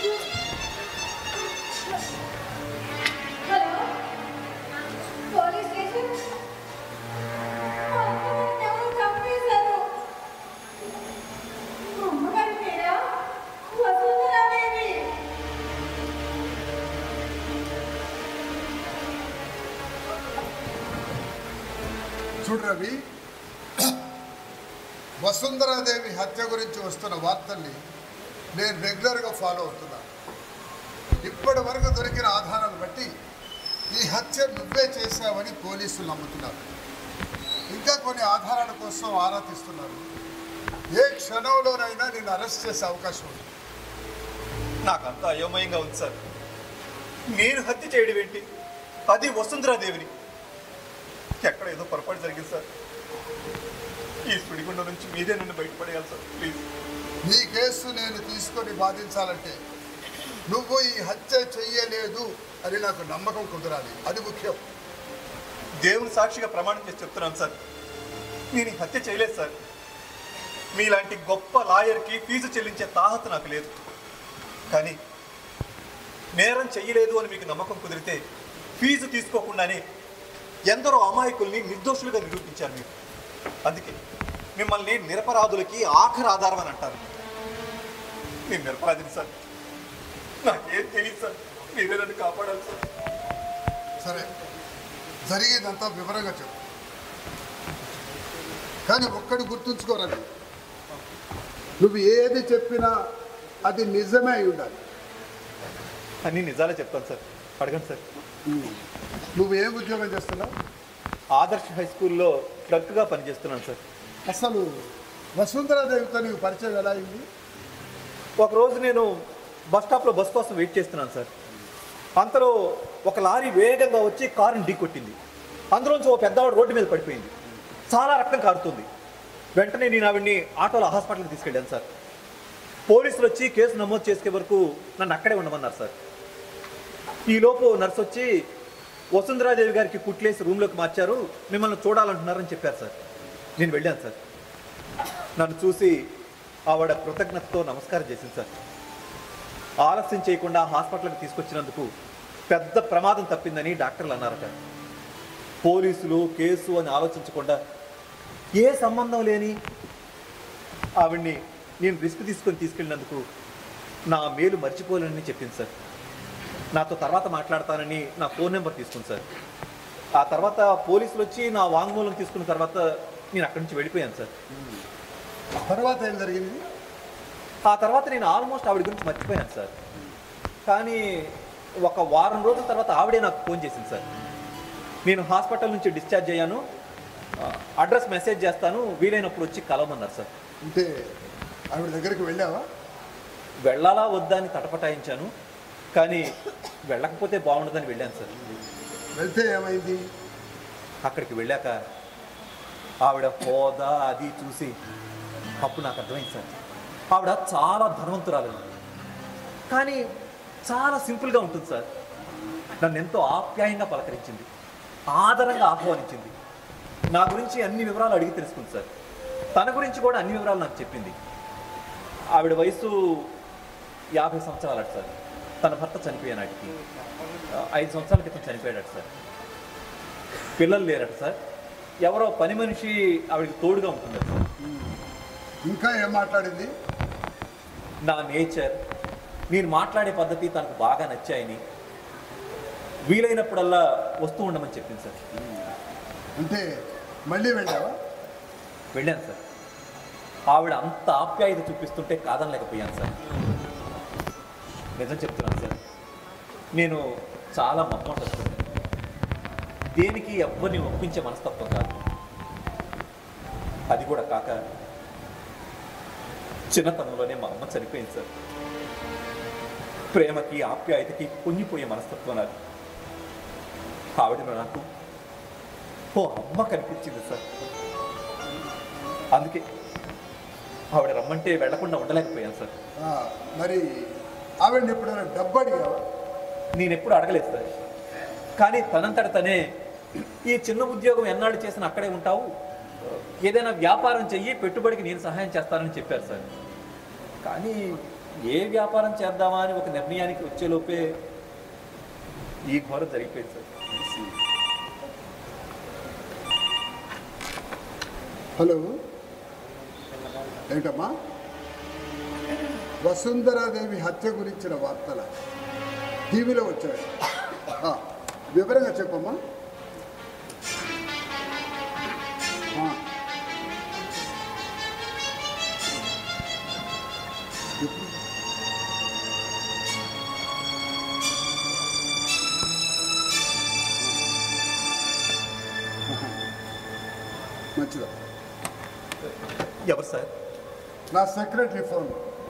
Hello police station మా అమ్మగారిని ఎవరో చంపేశారు మా అమ్మగారి పేరా వసుంధరాదేవి చూడు రవి వసుంధరాదేవి హత్య గురించి వస్తున్న వార్తల్ని నేను రెగ్యులర్గా ఫాలో అవుతున్నాను ఇప్పటి వరకు దొరికిన ఆధారాలు బట్టి ఈ హత్య నువ్వే చేశావని పోలీసులు నమ్ముతున్నారు ఇంకా కొన్ని ఆధారాల కోసం ఆరా తీస్తున్నారు ఏ క్షణంలోనైనా నేను అరెస్ట్ చేసే అవకాశం ఉంది నాకంతా అయోమయంగా ఉంది సార్ నేను హత్య చేయడం ఏంటి అది వసుంధరాదేవిని ఎక్కడ ఏదో పొరపాటు జరిగింది సార్ ఈ సుడిగుండం నుంచి మీరే నన్ను బయటపడేయాలి సార్ ప్లీజ్ నీ కేసు నేను తీసుకొని బాధించాలంటే నువ్వు ఈ హత్య చెయ్యలేదు అని నాకు నమ్మకం కుదరాలి అది ముఖ్యం దేవుని సాక్షిగా ప్రమాణం చేసి చెప్తున్నాను సార్ నేను ఈ హత్య చేయలేదు సార్ మీలాంటి గొప్ప లాయర్కి ఫీజు చెల్లించే తాహత నాకు లేదు కానీ నేరం చెయ్యలేదు అని మీకు నమ్మకం కుదిరితే ఫీజు తీసుకోకుండానే ఎందరో అమాయకుల్ని నిర్దోషులుగా నిరూపించారు మీరు అందుకే మిమ్మల్ని నిరపరాధులకి ఆఖరి ఆధారం అని అంటారు నేను నిరపరాధిని సార్ నాకేం తెలియదు సార్ మీరే నన్ను కాపాడాలి సార్ సరే జరిగేదంతా వివరంగా చెప్పు కానీ ఒక్కడి గుర్తుంచుకోరని నువ్వు ఏది చెప్పినా అది నిజమే అయి ఉండాలి అన్ని నిజాలే చెప్తాను సార్ అడగండి సార్ నువ్వు ఏం ఉద్యోగం చేస్తున్నావు ఆదర్శ్ హై స్కూల్లో క్లర్క్గా పనిచేస్తున్నాను సార్ అసలు వసుంధరాదేవితో నీకు పరిచయం ఎలా అయింది ఒకరోజు నేను బస్ స్టాప్లో బస్ కోసం వెయిట్ చేస్తున్నాను సార్ అంతలో ఒక లారీ వేగంగా వచ్చి కారుని ఢీకొట్టింది అందులోంచి ఓ పెద్దవాడు రోడ్డు మీద పడిపోయింది చాలా రక్తం కారుతుంది వెంటనే నేను ఆవిడ్ని ఆటోలో హాస్పిటల్కి తీసుకెళ్ళాను సార్ పోలీసులు వచ్చి కేసు నమోదు చేసే వరకు నన్ను అక్కడే ఉండమన్నారు సార్ ఈలోపు నర్స్ వచ్చి వసుంధరాదేవి గారికి కుట్లేసి రూమ్లోకి మార్చారు మిమ్మల్ని చూడాలంటున్నారని చెప్పారు సార్ నేను వెళ్ళాను సార్ నన్ను చూసి ఆవిడ కృతజ్ఞతతో నమస్కారం చేసింది సార్ ఆలస్యం చేయకుండా హాస్పిటల్కి తీసుకొచ్చినందుకు పెద్ద ప్రమాదం తప్పిందని డాక్టర్లు అన్నారట పోలీసులు కేసు అని ఆలోచించకుండా ఏ సంబంధం లేని ఆవిడ్ని నేను రిస్క్ తీసుకొని తీసుకెళ్ళినందుకు నా మేలు మర్చిపోలేనని చెప్పింది సార్ నాతో తర్వాత మాట్లాడతానని నా ఫోన్ నెంబర్ తీసుకుంది సార్ ఆ తర్వాత పోలీసులు వచ్చి నా వాంగ్మూలం తీసుకున్న తర్వాత నేను అక్కడి నుంచి వెళ్ళిపోయాను సార్ తర్వాత ఏం జరిగింది ఆ తర్వాత నేను ఆల్మోస్ట్ ఆవిడ గురించి మర్చిపోయాను సార్ కానీ ఒక వారం రోజుల తర్వాత ఆవిడే నాకు ఫోన్ చేసింది సార్ నేను హాస్పిటల్ నుంచి డిశ్చార్జ్ అయ్యాను ఆ, అడ్రస్ మెసేజ్ చేస్తాను వీలైనప్పుడు వచ్చి కలవమన్నారు సార్ అంటే ఆవిడ దగ్గరికి వెళ్ళావా వెళ్ళాలా వద్దా అని తటపటాయించాను కానీ వెళ్ళకపోతే బాగుండదని వెళ్ళాను సార్ వెళ్తే ఏమైంది అక్కడికి వెళ్ళాక ఆవిడ హోదా అది చూసి అప్పుడు నాకు అర్థమైంది సార్ ఆవిడ చాలా ధనవంతురాలు కానీ చాలా సింపుల్గా ఉంటుంది సార్ నన్ను ఎంతో ఆప్యాయంగా పలకరించింది ఆదరంగా ఆహ్వానించింది నా గురించి అన్ని వివరాలు అడిగి తెలుసుకుంది సార్ తన గురించి కూడా అన్ని వివరాలు నాకు చెప్పింది ఆవిడ వయసు యాభై సంవత్సరాలట సార్ తన భర్త చనిపోయే నాటికి ఆ, ఐదు సంవత్సరాల క్రితం చనిపోయాడట సార్ పిల్లలు లేరట సార్ ఎవరో పని మనిషి ఆవిడకి తోడుగా ఉంటుందట సార్ ఇంకా ఏం మాట్లాడింది నా నేచర్ నేను మాట్లాడే పద్ధతి తనకు బాగా నచ్చాయని వీలైనప్పుడల్లా వస్తూ ఉండమని చెప్పింది సార్ అంటే మళ్ళీ వెళ్ళావా వెళ్ళాను సార్ ఆవిడ అంత ఆప్యాయత చూపిస్తుంటే కాదనలేకపోయాను సార్ నిజం చెప్తున్నాను సార్ నేను చాలా మమ్మటొస్తుంది దేనికి ఎవ్వరిని ఒప్పించే మనస్తత్వం కాదు అది కూడా కాక చిన్నతనంలోనే మా అమ్మ చనిపోయింది సార్ ప్రేమకి ఆప్యాయతకి పొంగిపోయే మనస్తత్వం నాది ఆవిడలో నాకు ఓ అమ్మ కనిపించింది సార్ అందుకే ఆవిడ రమ్మంటే వెళ్లకుండా ఉండలేకపోయాను సార్ ఆ, మరి ఆవిడని ఎప్పుడైనా డబ్బు అడిగావా నేను ఎప్పుడు అడగలేదు సార్ కానీ తనంతట తనే ఈ చిన్న ఉద్యోగం ఎన్నాళ్ళు చేసిన అక్కడే ఉంటావు ఏదైనా వ్యాపారం చెయ్యి పెట్టుబడికి నేను సహాయం చేస్తానని చెప్పారు సార్ కానీ ఏ వ్యాపారం చేద్దామా అని ఒక నిర్ణయానికి వచ్చేలోపే ఈ ఘోరం జరిగిపోయింది సార్ హలో ఏంటమ్మా వసుంధరాదేవి హత్య గురించిన వార్తల టీవీలో వచ్చాయి ఆ, వివరంగా చెప్పమ్మా ఆ. చెప్పు. ఆహా. మంచిదా ఎవరు సార్ నా సెక్రటరీ ఫోన్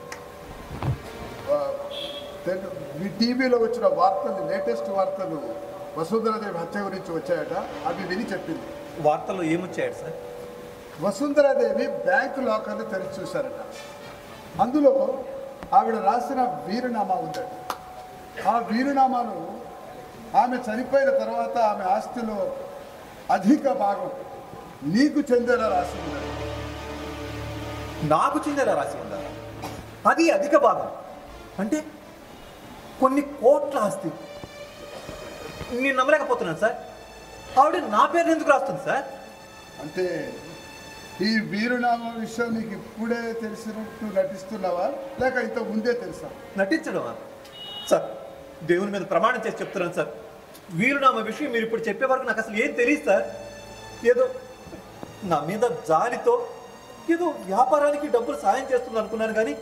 ఆ, తెలు- మీ టీవీలో వచ్చిన వార్తలు లేటెస్ట్ వార్తలు వసుంధరాదేవి హత్య గురించి వచ్చాయట అవి విని చెప్పింది వార్తల్లో ఏమొచ్చాయట సార్ వసుంధరాదేవి బ్యాంకు లాకర్లు తెరిచి చూశారట అందులో ఆవిడ రాసిన వీరునామా ఉందట ఆ వీరునామాను ఆమె చనిపోయిన తర్వాత ఆమె ఆస్తిలో అధిక భాగం నీకు చెందేలా రాసి ఉందట నాకు చెందేలా రాసి ఉందా అది అధిక భాగం అంటే కొన్ని కోట్ల ఆస్తి నేను నమ్మలేకపోతున్నాను సార్ ఆవిడ నా పేరు ఎందుకు రాస్తుంది సార్ అంటే ఈ వీరునామా విషయం నీకు ఇప్పుడే తెలిసినట్టు నటిస్తున్నావా లేక ఇంత ముందే తెలుసా నటించడమా సార్ దేవుని మీద ప్రమాణం చేసి చెప్తున్నాను సార్ వీరునామా విషయం మీరు ఇప్పుడు చెప్పే వరకు నాకు అసలు ఏం తెలియదు సార్ ఏదో నా మీద జాలితో ఏదో వ్యాపారానికి డబ్బులు సాయం చేస్తుంది అనుకున్నాను కానీ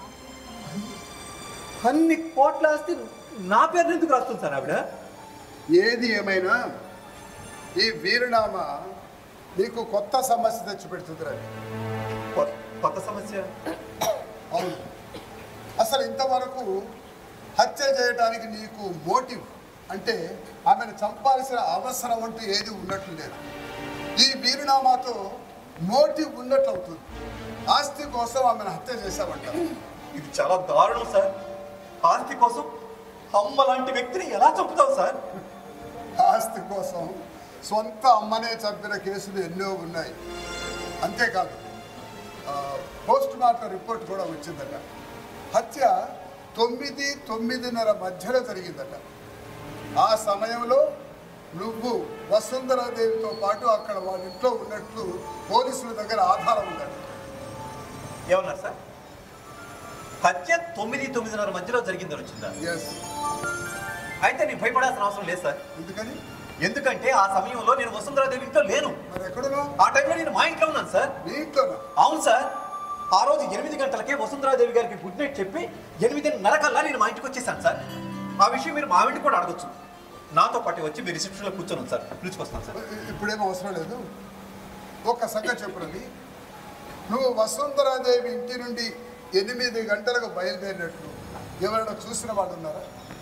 అన్ని కోట్ల ఆస్తి నా పేరు ఎందుకు రాస్తుంది సార్ ఆవిడ ఏది ఏమైనా ఈ వీరునామా నీకు కొత్త సమస్య తెచ్చిపెడుతుంది రవి కొ- కొత్త సమస్య అవును అసలు ఇంతవరకు హత్య చేయడానికి నీకు మోటివ్ అంటే ఆమెను చంపాల్సిన అవసరం అంటూ ఏది ఉన్నట్లు లేదు ఈ వీరునామాతో మోటివ్ ఉన్నట్లు అవుతుంది ఆస్తి కోసం ఆమెను హత్య చేశామంట ఇది చాలా దారుణం సార్ ఆస్తి కోసం అమ్మ లాంటి వ్యక్తిని ఎలా చంపుతావు సార్ ఆస్తి కోసం సొంత అమ్మనే చంపిన కేసులు ఎన్నో ఉన్నాయి అంతేకాదు పోస్ట్ మార్టం రిపోర్ట్ కూడా వచ్చిందట హత్య తొమ్మిది తొమ్మిదిన్నర మధ్యలో జరిగిందట ఆ సమయంలో నువ్వు వసుంధరాదేవితో పాటు అక్కడ వాళ్ళ ఇంట్లో ఉన్నట్లు పోలీసుల దగ్గర ఆధారం ఉందట ఏమన్నారు సార్ హత్య తొమ్మిది తొమ్మిదిన్నర మధ్యలో జరిగిందని వచ్చిందా ఎస్ అయితే నేను భయపడాల్సిన అవసరం లేదు సార్ ఎందుకని ఎందుకంటే ఆ సమయంలో నేను వసుంధరాదేవి ఇంట్లో లేను మరి ఎక్కడున్నా ఆ టైంలో నేను మా ఇంట్లో ఉన్నాను సార్ నీ ఇంట్లోనా అవును సార్ ఆ రోజు ఎనిమిది గంటలకే వసుంధరాదేవి గారికి గుడ్ నైట్ చెప్పి ఎనిమిదిన్నర కల్లా నేను మా ఇంటికి వచ్చేసాను సార్ ఆ విషయం మీరు మా ఇంటికి కూడా అడగొచ్చు నాతో పాటు వచ్చి మీరు రిసెప్షన్లో కూర్చొని సార్ పిలుచుకొస్తాను సార్ ఇప్పుడేం అవసరం లేదు ఒక సంగతి చెప్పు రవి నువ్వు వసుంధరాదేవి ఇంటి నుండి ఎనిమిది గంటలకు బయలుదేరినట్లు ఎవరైనా చూసిన వాళ్ళు ఉన్నారా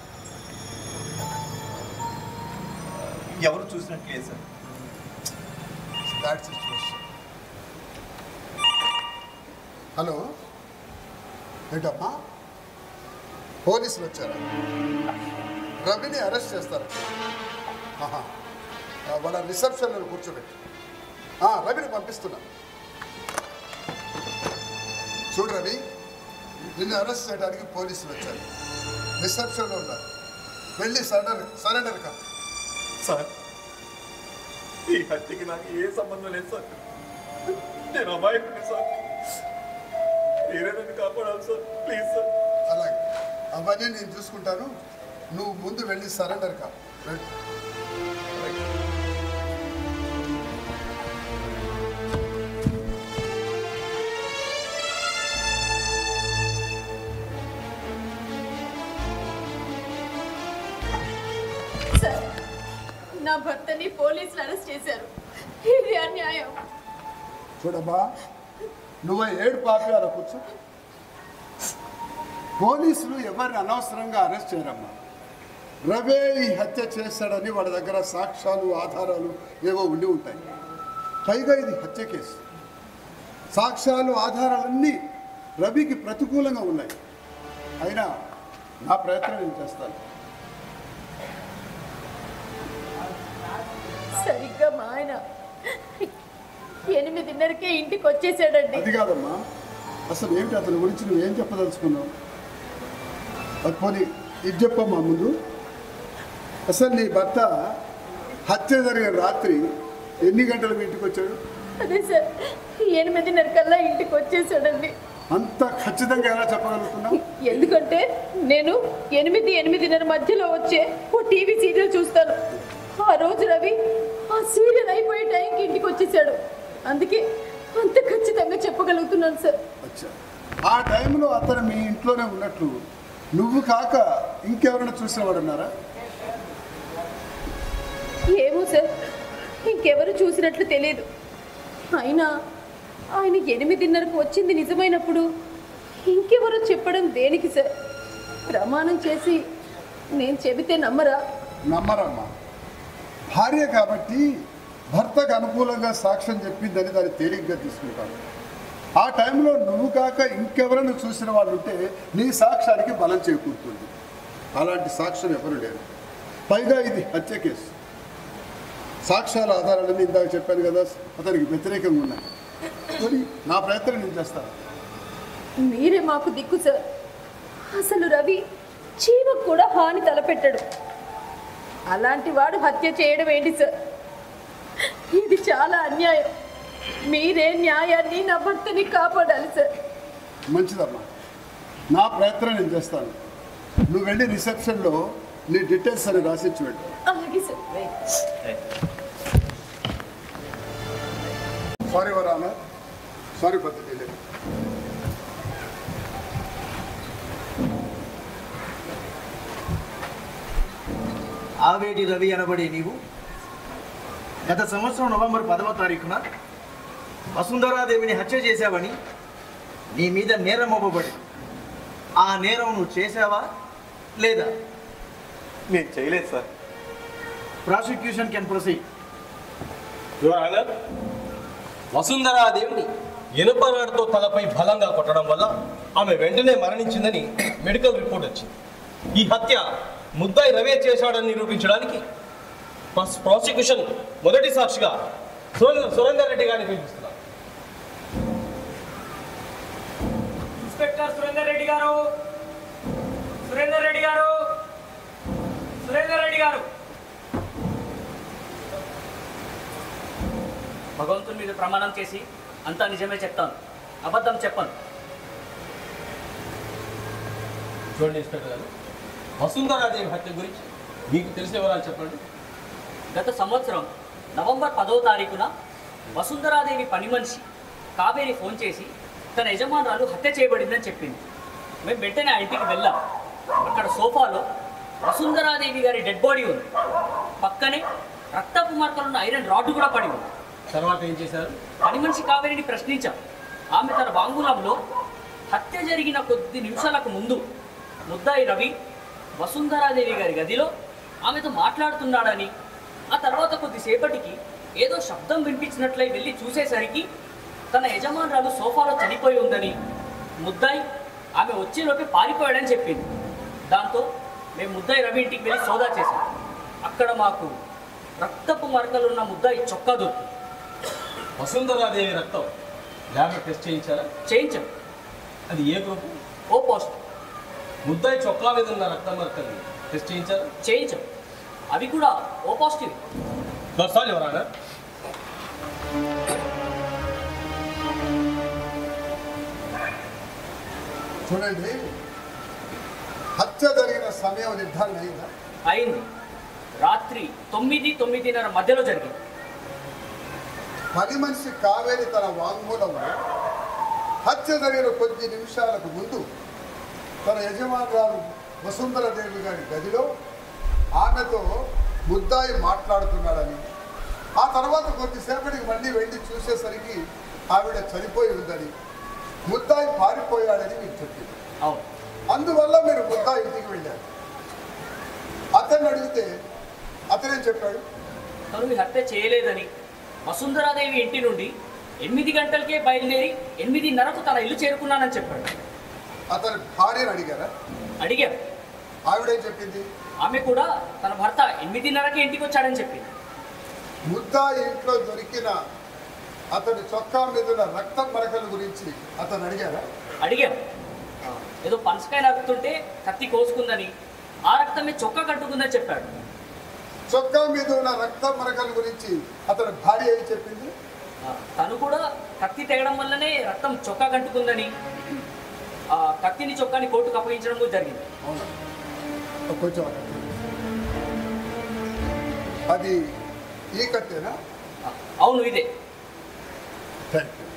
ఎవరు చూసినట్టు లేదు సార్ దాట్ సిచ్యువేషన్ హలో ఏంటమ్మా పోలీసులు వచ్చారా రవిని అరెస్ట్ చేస్తారు ఆహా. ఆ, వాళ్ళ రిసెప్షన్లో కూర్చోబెట్టి ఆ, రవిని పంపిస్తున్నా చూడు రవి నిన్ను అరెస్ట్ చేయడానికి పోలీసులు వచ్చారు రిసెప్షన్లో ఉన్నారు వెళ్ళి సరెండర్ సరెండర్ కా సార్ ఈ హత్యకి నాకు ఏ సంబంధం లేదు సార్ నేను అమాయకుడిని సార్ మీరే నన్ను కాపాడాలి సార్ ప్లీజ్ సార్ అలాగే అవన్నీ నేను చూసుకుంటాను నువ్వు ముందు వెళ్ళి సరెండర్ కా వెళ్ళు. సార్ నా భర్తని పోలీసులు అరెస్ట్ చేశారు ఇది అన్యాయం చూడమ్మా నువ్వు ఏడు పాపి అలా కూర్చో పోలీసులు ఎవరిని అనవసరంగా అరెస్ట్ చేయరమ్మా రవే ఈ హత్య చేశాడని వాళ్ళ దగ్గర సాక్ష్యాలు ఆధారాలు ఏవో ఉండి ఉంటాయి పైగా ఇది హత్య కేసు సాక్ష్యాలు ఆధారాలన్నీ రవికి ప్రతికూలంగా ఉన్నాయి అయినా నా ప్రయత్నం నేను చేస్తాను సరిగ్గా మా ఆయన ఎనిమిదిన్నరకే ఇంటికి వచ్చేసాడండి అది కాదమ్మా అసలు ఏమిటి అతని గురించి నువ్వేం చెప్పదలుచుకున్నావు అది పోనీ ఇది చెప్పమ్మా ముందు అసలు నీ భర్త హత్య జరిగిన రాత్రి ఎన్ని గంటలకు ఇంటికి వచ్చాడు అదే సార్ ఎనిమిదిన్నర కల్లా ఇంటికి వచ్చేసాడండి అంత ఖచ్చితంగా ఎలా చెప్పగలుగుతున్నావు ఎందుకంటే నేను ఎనిమిది ఎనిమిదిన్నర మధ్యలో వచ్చే ఓ టీవీ సీరియల్ చూస్తాను ఆ రోజు రవి ఆ సీరియల్ అయిపోయే టైంకి ఇంటికి వచ్చేసాడు అందుకే అంత ఖచ్చితంగా చెప్పగలుగుతున్నాను సార్ అచ్చా ఆ టైంలో అతను మీ ఇంట్లోనే ఉన్నట్లు నువ్వు కాక ఇంకెవరైనా చూసిన వాడు ఉన్నారా ఏమో సార్ ఇంకెవరు చూసినట్లు తెలియదు అయినా ఆయన ఎనిమిదిన్నరకు వచ్చింది నిజమైనప్పుడు ఇంకెవరో చెప్పడం దేనికి సార్ ప్రమాణం చేసి నేను చెబితే నమ్మరా నమ్మరమ్మా భార్య కాబట్టి భర్తకు అనుకూలంగా సాక్ష్యం చెప్పిందని దాన్ని తేలిగ్గా తీసుకుంటాను ఆ టైంలో నువ్వు కాక ఇంకెవరైనా చూసిన వాళ్ళు ఉంటే నీ సాక్ష్యానికి బలం చేకూరుతుంది అలాంటి సాక్ష్యం ఎవరు లేరు పైగా ఇది హత్య కేసు సాక్ష్యాల ఆధారాలని ఇందాక చెప్పాను కదా అతనికి వ్యతిరేకంగా ఉన్నాయి మరి నా ప్రయత్నం నేను చేస్తాను మీరే మాకు దిక్కు సార్ అసలు రవి చీమకు కూడా హాని తలపెట్టాడు అలాంటి వాడు హత్య చేయడం ఏంటి సార్ ఇది చాలా అన్యాయం మీరే న్యాయాన్ని నా భర్తని కాపాడాలి సార్ మంచిదమ్మా నా ప్రయత్నం నేను చేస్తాను నువ్వు వెళ్ళి రిసెప్షన్లో నీ డీటెయిల్స్ అని రాసిచ్చి వెళ్ళు అలాగే సార్ సారీ వరానా సారీ పద్ధతి లేదు ఆవేటి రవి అనబడే నీవు గత సంవత్సరం నవంబర్ పదవ తారీఖున వసుంధరాదేవిని హత్య చేశావని నీ మీద నేరం మోపబడి ఆ నేరం నువ్వు చేశావా లేదా నేను చేయలేదు sir prosecution can proceed your honour వసుంధరాదేవిని ఇనుప రాడ్తో తలపై బలంగా కొట్టడం వల్ల ఆమె వెంటనే మరణించిందని మెడికల్ రిపోర్ట్ వచ్చింది ఈ హత్య ముద్దాయి రవే చేశాడని నిరూపించడానికి పస్- ప్రాసిక్యూషన్ మొదటి సాక్షిగా సురేంద్ర సురేందర్ రెడ్డి గారిని పిలిపిస్తున్నారు ఇన్స్పెక్టర్ సురేందర్ రెడ్డి గారు సురేందర్ రెడ్డి గారు సురేందర్ రెడ్డి గారు భగవంతుని మీద ప్రమాణం చేసి అంతా నిజమే చెప్తాను అబద్ధం చెప్పను చూడండి ఇన్స్పెక్టర్ గారు వసుంధరాదేవి హత్య గురించి మీకు తెలిసిన వివరాలు చెప్పండి గత సంవత్సరం నవంబర్ పదో తారీఖున వసుంధరాదేవి పని మనిషి కావేరి ఫోన్ చేసి తన యజమానురాలు హత్య చేయబడిందని చెప్పింది మేము వెంటనే ఆ ఇంటికి వెళ్ళాం అక్కడ సోఫాలో వసుంధరాదేవి గారి డెడ్ బాడీ ఉంది పక్కనే రక్తపు మార్కలున్న ఐరన్ రాడ్ కూడా పడి ఉంది తర్వాత ఏం చేశారు పని మనిషి కావేరిని ప్రశ్నించాం ఆమె తన వాంగ్మూలంలో హత్య జరిగిన కొద్ది నిమిషాలకు ముందు ముద్దాయి రవి వసుంధరాదేవి గారి గదిలో ఆమెతో మాట్లాడుతున్నాడని ఆ తర్వాత కొద్దిసేపటికి ఏదో శబ్దం వినిపించినట్లయి వెళ్ళి చూసేసరికి తన యజమానురాలు సోఫాలో చనిపోయి ఉందని ముద్దాయి ఆమె వచ్చేలోపే పారిపోయాడని చెప్పింది దాంతో మేము ముద్దాయి రవి ఇంటికి వెళ్ళి సోదా చేశాం అక్కడ మాకు రక్తపు మరకలున్న ముద్దాయి చొక్కా దొరికింది వసుంధరాదేవి రక్తం ల్యాబ్లో టెస్ట్ చేయించారా చేయించాం అది ఏ గ్రూప్ ఓ పోస్ట్ ముద్దాయి చొక్కా మీద ఉన్న రక్తం మరకల్ని టెస్ట్ చేయించారా చేయించాం అవి కూడా ఓ పాజిటివ్ దర్శాలు ఎవరానా చూడండి హత్య జరిగిన సమయం నిర్ధారణ అయిందా అయింది రాత్రి తొమ్మిది తొమ్మిదిన్నర మధ్యలో జరిగింది పని మనిషి కావేరి తన వాంగ్మూలంలో హత్య జరిగిన కొద్ది నిమిషాలకు ముందు తన యజమానురాలు వసుంధరదేవి గారి గదిలో ఆమెతో ముద్దాయి మాట్లాడుతున్నాడని ఆ తర్వాత కొద్దిసేపటికి మళ్ళీ వెళ్ళి చూసేసరికి ఆవిడ చనిపోయి ఉందని ముద్దాయి పారిపోయాడని మీకు చెప్పింది అవును అందువల్ల మీరు ముద్దా ఇంటికి వెళ్ళారు అతన్ని అడిగితే అతనేం చెప్పాడు తను ఈ హత్య చేయలేదని వసుంధరాదేవి ఇంటి నుండి ఎనిమిది గంటలకే బయలుదేరి ఎనిమిదిన్నరకు తన ఇల్లు చేరుకున్నానని చెప్పాడు అతని భార్యను అడిగారా అడిగాను ఆవిడేం చెప్పింది ఆమె కూడా తన భర్త ఎనిమిదిన్నరకే ఇంటికి వచ్చాడని చెప్పింది ముద్దా ఇంట్లో దొరికిన అతని చొక్కా మీద ఉన్న రక్తం మరకల గురించి అతను అడిగారా అడిగాను ఏదో పనసకాయ నరుకుతుంటే కత్తి కోసుకుందని ఆ రక్తమే చొక్కా కట్టుకుందని చెప్పాడు చొక్కా మీద ఉన్న రక్త మరకల గురించి అతని భార్య ఏం చెప్పింది ఆ, తను కూడా కత్తి తెగడం వల్లనే రక్తం చొక్కా కంటుకుందని ఆ కత్తిని చొక్కాని కోర్టుకు అప్పగించడం కూడా జరిగింది అవునా కొంచెం అటు. అది ఈ కత్తేనా ఆ, అవును ఇదే థ్యాంక్ యూ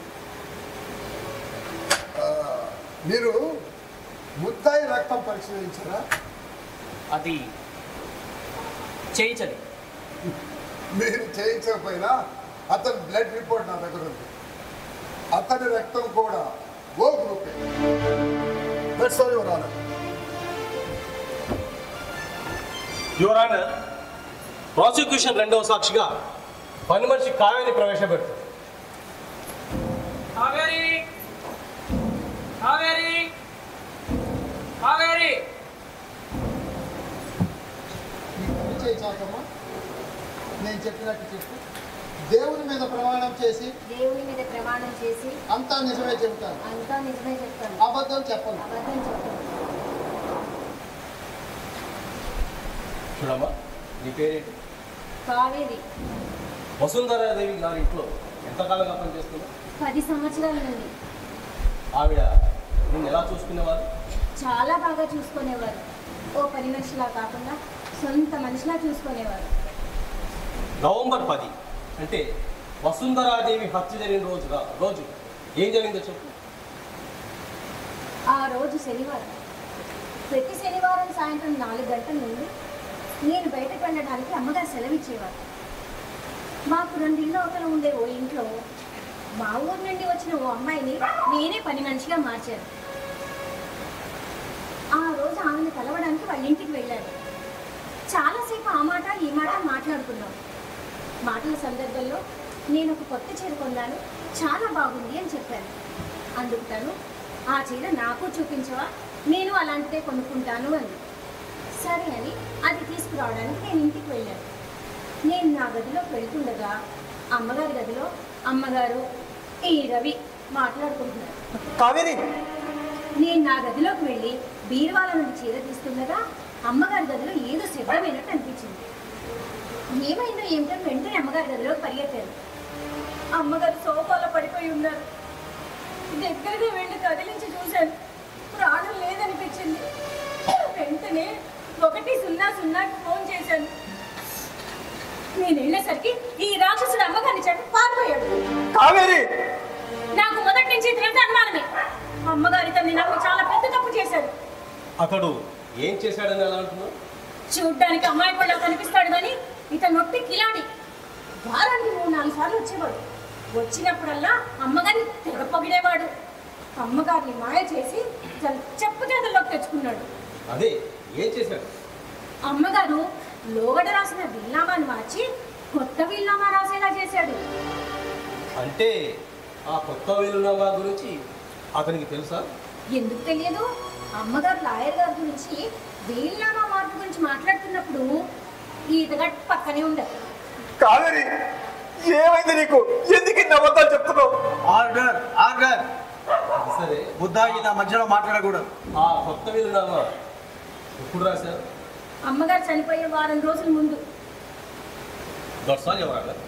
ఆ, మీరు ముద్దాయి రక్తం పరిశీలించారా అది చేయించలేదు మీరు చేయించకపోయినా అతని బ్లడ్ రిపోర్ట్ నా దగ్గర ఉంది అతని రక్తం కూడా ఓ గ్రూపే that's all your honour your honour prosecution రెండవ సాక్షిగా పని మనిషి కావ్యాన్ని ప్రవేశపెడుతుంది కావేరి కావేరి కావేరి చేశాకమ్మా నేను చెప్పినట్టు చెప్పు దేవుని మీద ప్రమాణం చేసి దేవుని మీద ప్రమాణం చేసి అంతా నిజమే చెబుతాను అంతా నిజమే చెప్తాను అబద్ధం చెప్పను అబద్ధం చెప్పను చూడమ్మా నీ పేరేంటి కావేరి వసుంధరాదేవి గారి ఇంట్లో ఎంతకాలంగా పనిచేస్తున్నా పది సంవత్సరాల నుండి ఆవిడ నిన్ను ఎలా చూసుకునేవారు చాలా బాగా చూసుకునేవారు ఓ పని మనిషిలా కాకుండా సొంత మనిషిలా చూసుకునేవారు నవంబర్ పది అంటే వసుంధరాదేవి హత్య జరిగిన రోజుగా రోజు ఏం జరిగిందో చెప్పు ఆ రోజు శనివారం ప్రతి శనివారం సాయంత్రం నాలుగు గంటల నుండి నేను బయటకు వెళ్ళడానికి అమ్మగారు సెలవిచ్చేవారు మాకు రెండిళ్ళ ఒకరు ఉండే ఓ ఇంట్లో మా ఊరు నుండి వచ్చిన ఓ అమ్మాయిని నేనే పని మనిషిగా మార్చాను ఆ రోజు ఆమెను కలవడానికి వాళ్ళ ఇంటికి వెళ్ళాను చాలాసేపు ఆ మాట ఈ మాట మాట్లాడుకున్నాం మాటల సందర్భంలో నేను ఒక కొత్త చీర కొన్నాను చాలా బాగుంది అని చెప్పాను అందుకు తను ఆ చీర నాకు చూపించవా నేను అలాంటిదే కొనుక్కుంటాను అంది సరే అని అది తీసుకురావడానికి నేను ఇంటికి వెళ్ళాను నేను నా గదిలోకి వెళ్తుండగా అమ్మగారి గదిలో అమ్మగారు ఈ రవి మాట్లాడుకుంటున్నారు కావేరి నేను నా గదిలోకి వెళ్ళి బీరువాల నుండి చీర తీస్తుండగా అమ్మగారి గదిలో ఏదో శబ్దమైనట్టు అనిపించింది ఏమైందో ఏమిటో వెంటనే అమ్మగారి గదిలోకి పరిగెత్తాను అమ్మగారు సోఫాలో పడిపోయి ఉన్నారు దగ్గరగా వెళ్ళి కదిలించి చూశాను ప్రాణం లేదనిపించింది వెంటనే ఒకటి సున్నా సున్నాకి ఫోన్ చేశాను నేను వెళ్ళేసరికి ఈ రాక్షసుడు అమ్మగారిని చెప్పి పారిపోయాడు కావేరి నాకు మొదటి నుంచి తెలుసు అనుమానమే అమ్మగారి తల్లి నాకు చాలా పెద్ద తప్పు చేశాడు అతడు ఏం చేశాడని ఎలా అంటున్నావు చూడ్డానికి అమ్మాయి కూడా కనిపిస్తాడు కానీ ఇతను నొట్టి కిలాడి వారానికి మూడు నాలుగు సార్లు వచ్చేవాడు వచ్చినప్పుడల్లా అమ్మగారిని తెగ పొగిడేవాడు అమ్మగారిని మాయ చేసి తన చెప్పు చేతుల్లోకి తెచ్చుకున్నాడు అదే ఏం చేశాడు అమ్మగారు లోగడ రాసిన వీల్నామాను మార్చి కొత్త వీల్నామా రాసేలా చేశాడు అంటే ఆ కొత్త వీలునామా గురించి అతనికి తెలుసా ఎందుకు తెలియదు అమ్మగారు లాయర్ గారి గురించి వీల్నామా మార్పు గురించి మాట్లాడుతున్నప్పుడు ఈతగట్ పక్కనే ఉండదు కావేరి ఏమైంది నీకు ఎందుకు ఇన్ని అబద్ధాలు చెప్తున్నావు ఆర్డర్ ఆర్డర్ అది సరే బుద్ధాయి నా మధ్యలో మాట్లాడకూడదు ఆ కొత్త వీలునామా ఎప్పుడు రాశారు అమ్మగారు చనిపోయే వారం రోజుల ముందు దట్స్ ఆల్ ఎవరు అన్నారు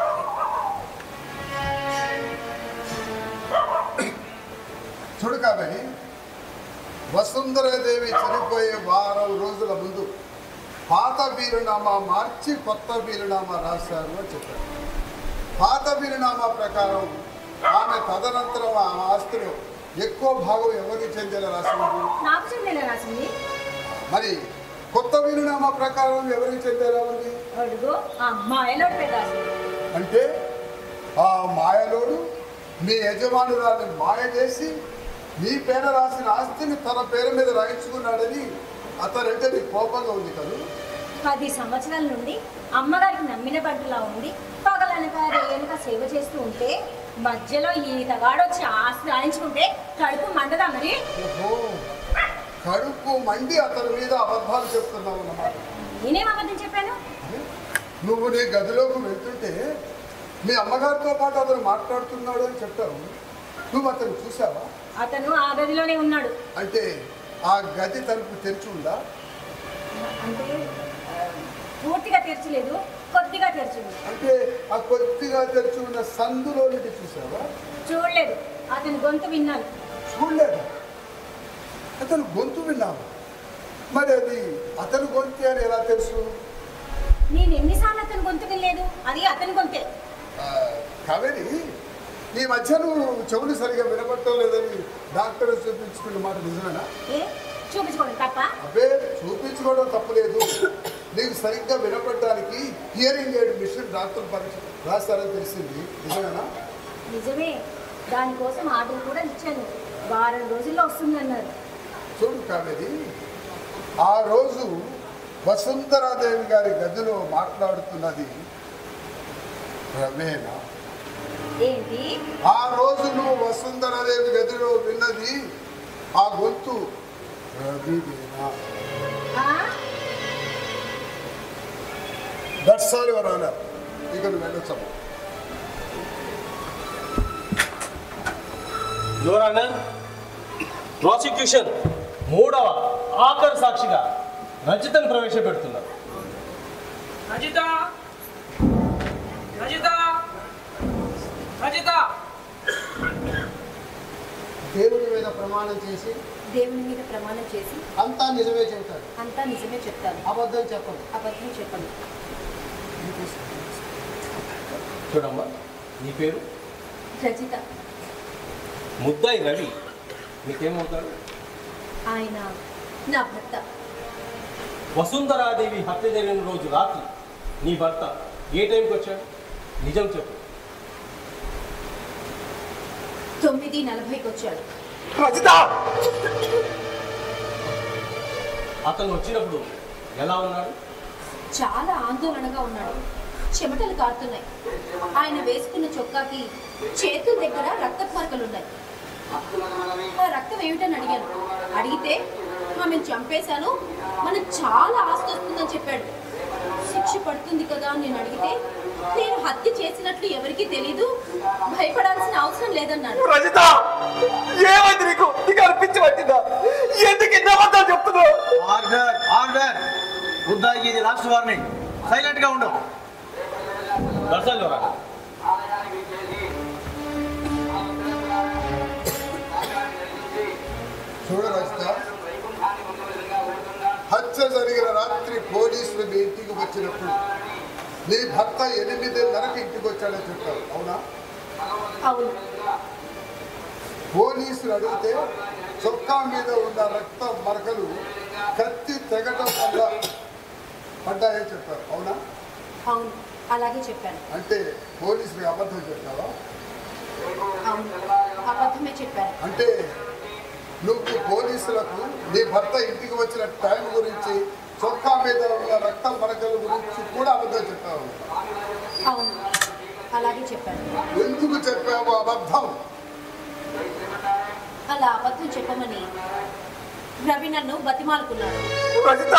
చూడు కాబట్టి వసుంధరాదేవి చనిపోయే వారం రోజుల ముందు పాత వీరునామా మార్చి కొత్త వీరునామా రాశారు అని చెప్పారు పాత వీరునామా ప్రకారం ఆమె తదనంతరం ఆ ఆస్తిలో ఎక్కువ భాగం ఎవరికి చెందేలా రాసింది నాకు చెందేలా రాసింది మరి కొత్త వీరునామా ప్రకారం ఎవరికి చెందేలా ఉంది అడుగు ఆ అమ్మాయిలో రాసింది అంటే ఆ మాయలోడు మీ యజమానురాన్ని మాయ చేసి మీ పేర రాసిన ఆస్తిని తన పేరు మీద రాయించుకున్నాడని అతనంటే నీకు కోపంగా ఉంది కదా పది సంవత్సరాల నుండి అమ్మగారికి నమ్మిన బంటులా ఉండి పగలనక రేయనక సేవ చేస్తూ ఉంటే మధ్యలో ఈతగాడు వచ్చి ఆస్తి రాయించుకుంటే కడుపు మండదా మరి ఓహో కడుపు మండి అతని మీద అబద్ధాలు చెప్తున్నావు అన్నమాట నేనేం అబద్ధం చెప్పాను నువ్వు నీ గదిలోకి వెళ్తుంటే మీ అమ్మగారితో పాటు అతను మాట్లాడుతున్నాడు అని చెప్పావు నువ్వు అతను చూసావా అతను ఆ గదిలోనే ఉన్నాడు అంటే ఆ గది తలుపు తెరిచి ఉందా అంటే ఆ, పూర్తిగా తెరచలేదు కొద్దిగా తెరిచింది అంటే ఆ కొద్దిగా తెరిచి ఉన్న సందులో నుండి చూసావా చూడలేదు అతని గొంతు విన్నాను చూడలేదా అతను గొంతు విన్నావా మరి అది అతను గొంతు అని ఎలా తెలుసు నేను ఎన్నిసార్లు అతని గొంతు వినలేదు అది అతని గొంతే ఆ, కావేరి ఈ మధ్య నువ్వు చెవులు సరిగా వినపడటం లేదని డాక్టర్ చూపించుకున్న మాట నిజమేనా ఏ చూపించుకోండి తప్ప అబ్బే చూపించుకోవడం తప్పులేదు నీకు సరిగ్గా వినపడడానికి హియరింగ్ ఎయిడ్ మిషన్ డాక్టర్ పరీక్ష రాస్తారని తెలిసింది నిజమేనా నిజమే దానికోసం ఆర్డర్ కూడా ఇచ్చాను వారం రోజుల్లో వస్తుందన్నారు చూడు కావేరి ఆ రోజు వసుంధరాదేవి గారి గదిలో మాట్లాడుతున్నది రమేనా ఏంటి ఆ రోజు నువ్వు వసుంధరాదేవి గదిలో విన్నది ఆ గొంతు రవివేనా ఆ? దట్స్ ఆల్ యువర్ ఆనర్ ఇక నువ్వు వెళ్ళొచ్చమ్మా యువర్ ఆనర్ ప్రాసిక్యూషన్ మూడవ ఆఖరి సాక్షిగా రజితను ప్రవేశపెడుతున్నారు రజిత రజిత రజిత దేవుని మీద ప్రమాణం చేసి దేవుని మీద ప్రమాణం చేసి అంతా నిజమే చెబుతాడు అంతా నిజమే చెప్తాను అబద్ధం చెప్పదు అబద్ధం చెప్పండి చూడమ్మా నీ పేరు రజిత ముద్దాయి రవి నీకేమవుతాడు ఆయన నా భర్త వసుంధరాదేవి హత్య జరిగిన రోజు రాత్రి నీ భర్త ఏ టైంకి వచ్చాడు నిజం చెప్పు తొమ్మిది నలభైకి వచ్చాడు రజిత అతను వచ్చినప్పుడు ఎలా ఉన్నాడు చాలా ఆందోళనగా ఉన్నాడు చెమటలు కారుతున్నాయి ఆయన వేసుకున్న చొక్కాకి చేతుల దగ్గర రక్తపు మరకలున్నాయి ఆ రక్తం ఏమిటని అడిగాను అడిగితే ఆమెను చంపేశాను మనకు చాలా ఆస్తి వస్తుందని చెప్పాడు శిక్ష పడుతుంది కదా అని నేను అడిగితే నేను హత్య చేసినట్లు ఎవరికీ తెలీదు భయపడాల్సిన అవసరం లేదన్నాడు రజిత ఏమైంది నీకు నీకు అనిపించి పట్టిందా ఎందుకు ఇన్ని అబద్ధాలు చెప్తున్నావు ఆర్డర్ ఆర్డర్ ముద్దాయికి ఇది లాస్ట్ వార్నింగ్ సైలెంట్ గా ఉండు దర్శనం యువర్ ఆనర్ చూడు రజిత హత్య జరిగిన రాత్రి పోలీసులు మీ ఇంటికి వచ్చినప్పుడు నీ భర్త ఎనిమిదిన్నరకు ఇంటికి వచ్చాడని చెప్పారు అవునా అవును పోలీసులు అడిగితే చొక్కా మీద ఉన్న రక్త మరకలు కత్తి తెగటం వల్ల పడ్డాయని చెప్పారు అవునా అవును అలాగే చెప్పాను అంటే పోలీసులు అబద్ధం చెప్పావా అవును అబద్ధమే చెప్పాను అంటే నువ్వు పోలీసులకు నీ భర్త ఇంటికి వచ్చిన టైం గురించి చొక్కా మీద ఉన్న రక్త మరకల గురించి కూడా అబద్ధం చెప్పావు అవును అలాగే చెప్పాను ఎందుకు చెప్పావు అబద్ధం అలా అబద్ధం చెప్పమని రవి నన్ను బతిమాలుకున్నాడు రజిత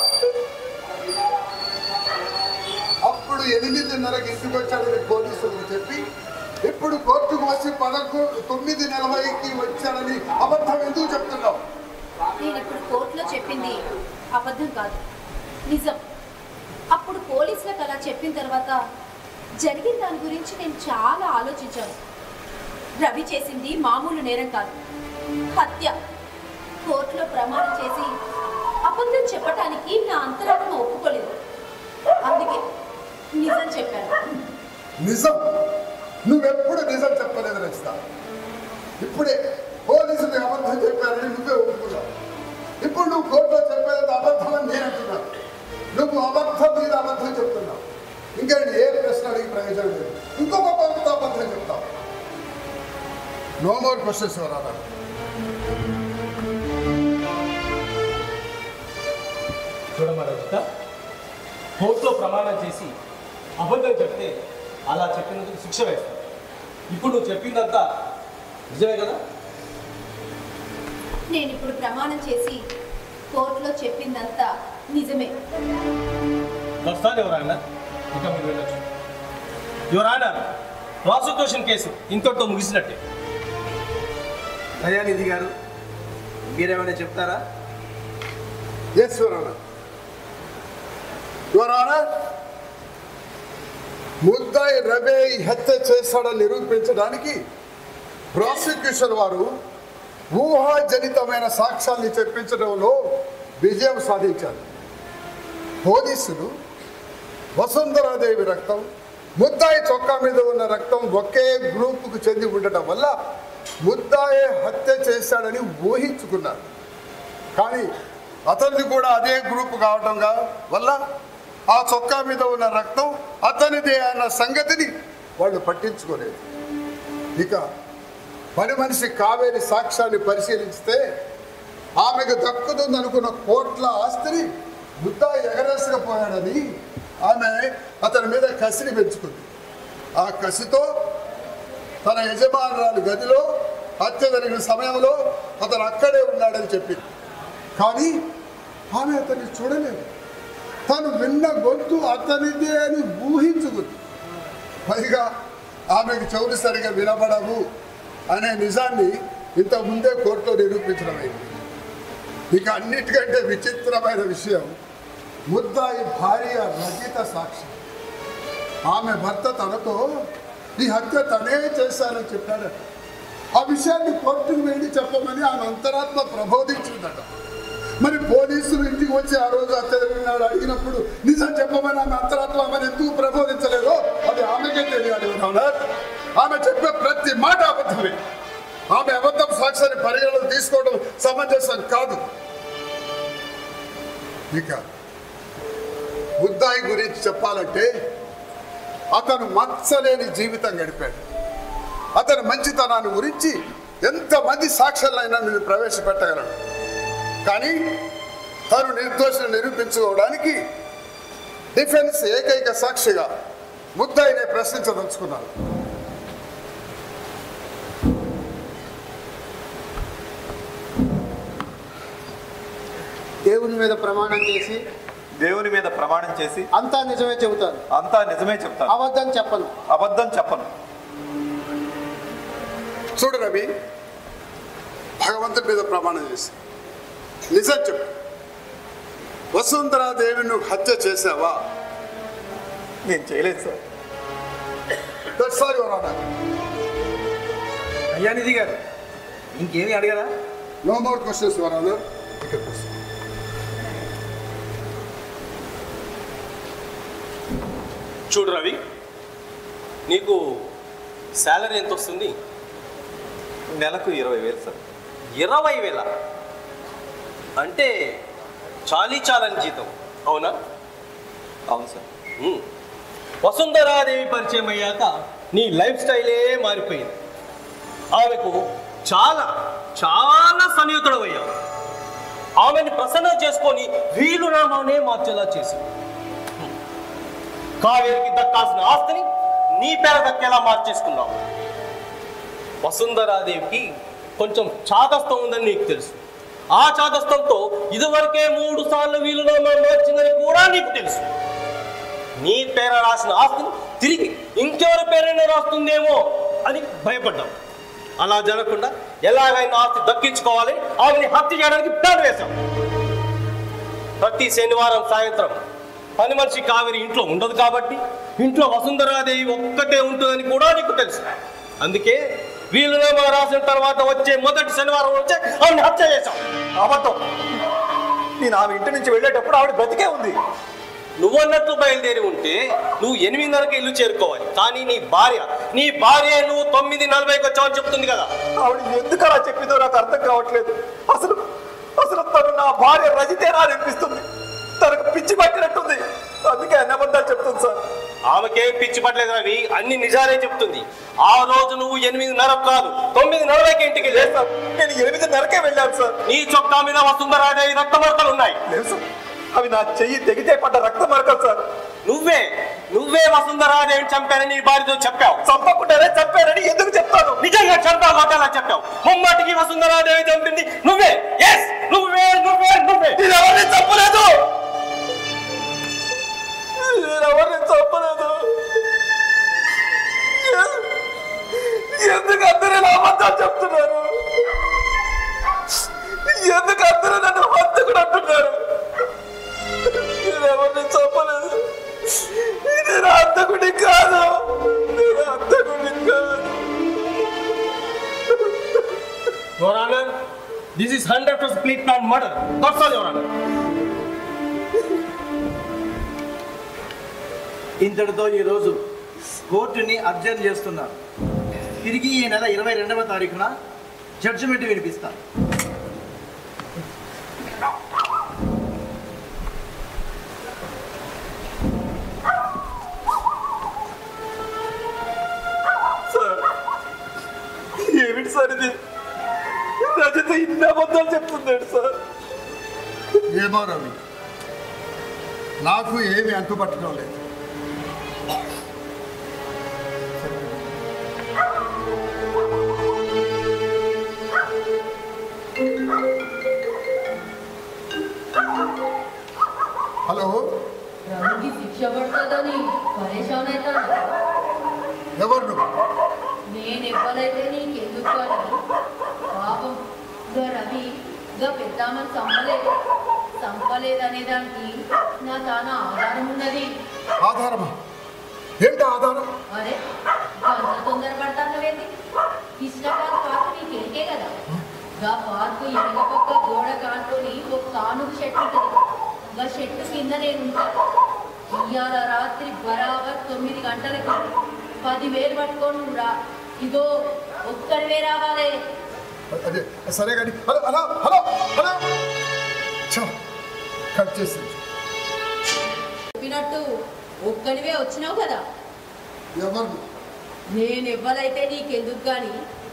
అప్పుడు ఎనిమిదిన్నరకి ఇంటికి వచ్చాడని పోలీసులకు చెప్పి ఇప్పుడు కోర్టుకు వచ్చి పదకొ తొమ్మిది నలభైకి వచ్చాడని అబద్ధం ఎందుకు చెప్తున్నావు నేను ఇప్పుడు కోర్టులో చెప్పింది అబద్ధం కాదు నిజం అప్పుడు పోలీసులకు అలా చెప్పిన తర్వాత జరిగిన దాని గురించి నేను చాలా ఆలోచించాను రవి చేసింది మామూలు నేరం కాదు హత్య కోర్టులో ప్రమాణం చేసి అబద్ధం చెప్పటానికి నా అంతరాత్మ ఒప్పుకోలేదు అందుకే నిజం చెప్పాను నిజం నువ్వెప్పుడు నిజం చెప్పలేదు రచిత ఇప్పుడే పోలీసులు అబద్ధం చెప్పారని నువ్వే ఒప్పుకున్నావు ఇప్పుడు నువ్వు కోర్టులో చెప్పేది అబద్ధం అని నేను అంటున్నాను నువ్వు అబద్ధం మీద అబద్ధం చెప్తున్నావు ఇంకా నేను ఏ ప్రశ్న అడిగి ప్రయోజనం లేదు ఇంకొక కొంత అబద్ధం చెప్తావు నో మోర్ క్వశ్చన్స్ ఎవరా చూడమ్మా రజిత కోర్టులో ప్రమాణం చేసి అబద్ధం చెప్తే అలా చెప్పినందుకు శిక్ష వేస్తాం ఇప్పుడు నువ్వు చెప్పిందంతా నిజమే కదా నేను ఇప్పుడు ప్రమాణం చేసి కోర్టులో చెప్పిందంతా నిజమే దర్శనం యువర్ ఆనర్ ఇంకా మీరు వెళ్ళొచ్చు యువర్ ఆనర్ ప్రాసిక్యూషన్ కేసు ఇంతటితో ముగిసినట్టే దయానిధి గారు మీరేమైనా చెప్తారా yes your honour your honour ముద్దాయి రవే ఈ హత్య చేశాడని నిరూపించడానికి ప్రాసిక్యూషన్ వారు ఊహాజనితమైన సాక్ష్యాల్ని చెప్పించడంలో విజయం సాధించారు పోలీసులు వసుంధరాదేవి రక్తం ముద్దాయి చొక్కా మీద ఉన్న రక్తం ఒకే గ్రూపుకు చెంది ఉండటం వల్ల ముద్దాయి హత్య చేశాడని ఊహించుకున్నారు కానీ అతనిది కూడా అదే గ్రూప్ కావటం గా- వల్ల ఆ చొక్కా మీద ఉన్న రక్తం అతనిదే అన్న సంగతిని వాళ్ళు పట్టించుకోలేదు ఇక పని మనిషి కావేరి సాక్ష్యాన్ని పరిశీలిస్తే ఆమెకు దక్కుతుందనుకున్న కోట్ల ఆస్తిని ముద్దా ఎగరేసకపోయాడని ఆమె అతని మీద కసిని పెంచుకుంది ఆ కసితో తన యజమానురాలు గదిలో హత్య జరిగిన సమయంలో అతను అక్కడే ఉన్నాడని చెప్పింది కానీ ఆమె అతన్ని చూడలేదు తను విన్న గొంతు అతనిదే అని ఊహించుకుంది పైగా ఆమెకు చెవులు సరిగా వినబడవు అనే నిజాన్ని ఇంత ముందే కోర్టులో నిరూపించడం అయింది ఇక అన్నిటికంటే విచిత్రమైన విషయం ముద్దాయి భార్య రజిత సాక్షి ఆమె భర్త తనతో ఈ హత్య తనే చేశానని చెప్పాడట ఆ విషయాన్ని కోర్టుకు వెళ్ళి చెప్పమని ఆమె అంతరాత్మ ప్రబోధించిందట మరి పోలీసులు ఇంటికి వచ్చి ఆ రోజు హత్య జరిగినాడు అడిగినప్పుడు నిజం చెప్పమని ఆమె అంతరాత్మ ఆమెను ఎందుకు ప్రబోధించలేదో అది ఆమెకే తెలియాలి అవునా ఆమె చెప్పే ప్రతి మాట అబద్ధమే ఆమె అబద్ధం సాక్ష్యాన్ని పరిగణలో తీసుకోవడం సమంజసం కాదు ఇక ముద్దాయి గురించి చెప్పాలంటే అతను మత్సలేని జీవితం గడిపాడు అతని మంచితనాన్ని గురించి ఎంతమంది సాక్ష్యాలైనా నేను ప్రవేశపెట్టగలను కానీ తను నిర్దోషిని నిరూపించుకోవడానికి డిఫెన్స్ ఏకైక సాక్షిగా ముద్దాయిని ప్రశ్నించదలుచుకున్నాను దేవుని మీద ప్రమాణం చేసి దేవుని మీద ప్రమాణం చేసి అంతా నిజమే చెబుతాను అంతా నిజమే చెప్తాను అబద్ధం చెప్పను అబద్ధం చెప్పను చూడు రవి భగవంతుడి మీద ప్రమాణం చేసి నిజం చెప్పు వసుంధరాదేవి నువ్వు హత్య చేసావా నేను చేయలేదు sir that's all your honour Dayanidhi garu ఇంకేమి అడగరా no more questions your honour ఇక్కడ కూర్చో. చూడు రవి నీకు శాలరీ ఎంత వస్తుంది నెలకు ఇరవై వేలు సార్ ఇరవై వేల అంటే చాలీ చాలని జీతం అవునా అవును సార్ ఉమ్. వసుంధరాదేవి పరిచయం అయ్యాక నీ లైఫ్ స్టైలే మారిపోయింది ఆమెకు చాలా చాలా సన్నిహితుడవయ్యావు ఆమెని ప్రసన్నం చేసుకొని వీలునామానే మార్చేలా చేసింది కావేరికి దక్కాల్సిన ఆస్తిని నీ పేర దక్కేలా మార్చేసుకున్నావు వసుంధరాదేవికి కొంచెం చాదస్తం ఉందని నీకు తెలుసు ఆ చాదస్తంతో ఇదివరకే మూడు సార్లు వీలునామా మార్చిందని కూడా నీకు తెలుసు నీ పేర రాసిన ఆస్తిని తిరిగి ఇంకెవరి పేరైనా రాస్తుందేమో అని భయపడ్డాం అలా జరగకుండా ఎలాగైనా ఆస్తి దక్కించుకోవాలని ఆమెని హత్య చేయడానికి ప్లాన్ వేశాం ప్రతి శనివారం సాయంత్రం పని మనిషి కావేరి ఇంట్లో ఉండదు కాబట్టి ఇంట్లో వసుంధరాదేవి ఒక్కటే ఉంటుందని కూడా నీకు తెలుసు అందుకే వీలునామా రాసిన తర్వాత వచ్చే మొదటి శనివారం వచ్చే ఆమెను హత్య చేశాం అబద్ధం నేను ఆమె ఇంటి నుంచి వెళ్ళేటప్పుడు ఆవిడ బ్రతికే ఉంది నువ్వన్నట్లు బయలుదేరి ఉంటే నువ్వు ఎనిమిదిన్నరకు ఇల్లు చేరుకోవాలి కానీ నీ భార్య నీ భార్య నువ్వు తొమ్మిది నలభైకి వచ్చావని చెప్తుంది కదా ఆవిడ ఎందుకు అలా చెప్పిందో నాకు అర్థం కావట్లేదు అసలు అసలు తను నా భార్య రజితేనా అనిపిస్తుంది తనకు పిచ్చి పట్టినట్టుంది అందుకే అన్ని అబద్ధాలు చెప్తుంది సార్ ఆమెకేం పిచ్చి పట్టలేదు రవి అన్ని నిజాలే చెప్తుంది ఆ రోజు నువ్వు ఎనిమిదిన్నర కాదు తొమ్మిది నలభైకి ఇంటికి లేదు సార్ నేను ఎనిమిదిన్నరకే వెళ్ళాను సార్ నీ చొక్కా మీద వసుంధరాదేవి రక్త మరకలు ఉన్నాయి లేదు సార్ అవి నా చెయ్యి తెగితే పడ్డ రక్త మరకలు సార్ నువ్వే నువ్వే వసుంధరాదేవిని చంపానని నీ భార్యతో చెప్పావు చంపకుండానే చంపానని ఎందుకు చెప్తాను నిజంగా చంపావు ఒకలా చెప్పావు ముమ్మాటికి వసుంధరాదేవి చంపింది నువ్వే ఎస్ నువ్వే నువ్వే నువ్వే నేను ఎవరిని చంపలేదు నేను ఎవరిని చంపలేదు ఎ- ఎందుకు అందరూ ఇలా అబద్ధాలు చెప్తున్నారు ఎందుకు అందరూ నన్ను హత్యకుడు అంటున్నారు నేను ఎవరిని చంపలేదు నేను హంతకుడి కాదు నేను హంతకుడి కాదు your honour this is hundred percent pleat plan murder that's all your honour ఇంతటితో ఈరోజు కోర్టుని అబ్జర్వ్ చేస్తున్నారు తిరిగి ఈ నెల ఇరవై రెండవ తారీఖున జడ్జిమెంట్ వినిపిస్తాను సార్ ఏమిటి సార్ ఇది రజత ఇన్ని అబద్ధాలు చెప్తున్నాడు సార్ ఏమో రవి నాకు ఏమి అంతుపట్టడం లేదు హలో రవికి శిక్ష పడుతుందని పరేషాన్ అవుతాడు ఎవరు నువ్వు నేను ఎవ్వరైతే నీకు ఎందుకు అని పాపం గా రవి గా పెద్దామని చంపలేదు చంపలేదనే దానికి నా తాన ఆధారం ఉన్నది ఆధారమా ఏంటి ఆధారం అరే అంత తొందరపడతానవేంటి కృష్ణకాంత్ పార్క్ నీకు ఎరికే కదా గా పార్కు ఎనక పక్క గోడ కాంటోని ఒక కానుక చెట్టు ఉంటుంది గా చెట్టు కింద నేను ఉంటాను ఇవాళ రాత్రి బరాబర్ తొమ్మిది గంటలకి పదివేలు పట్టుకొని నువ్వు రా ఇగో ఒక్కడివే రావాలి అదే సరే కానీ హలో హలో హలో హలో ఛ, కట్ చేసింది చెప్పినట్టు ఒక్కడివే వచ్చినావు కదా ఎవరు నువ్వు? నేను ఎవ్వరైతే నీకెందుకు కానీ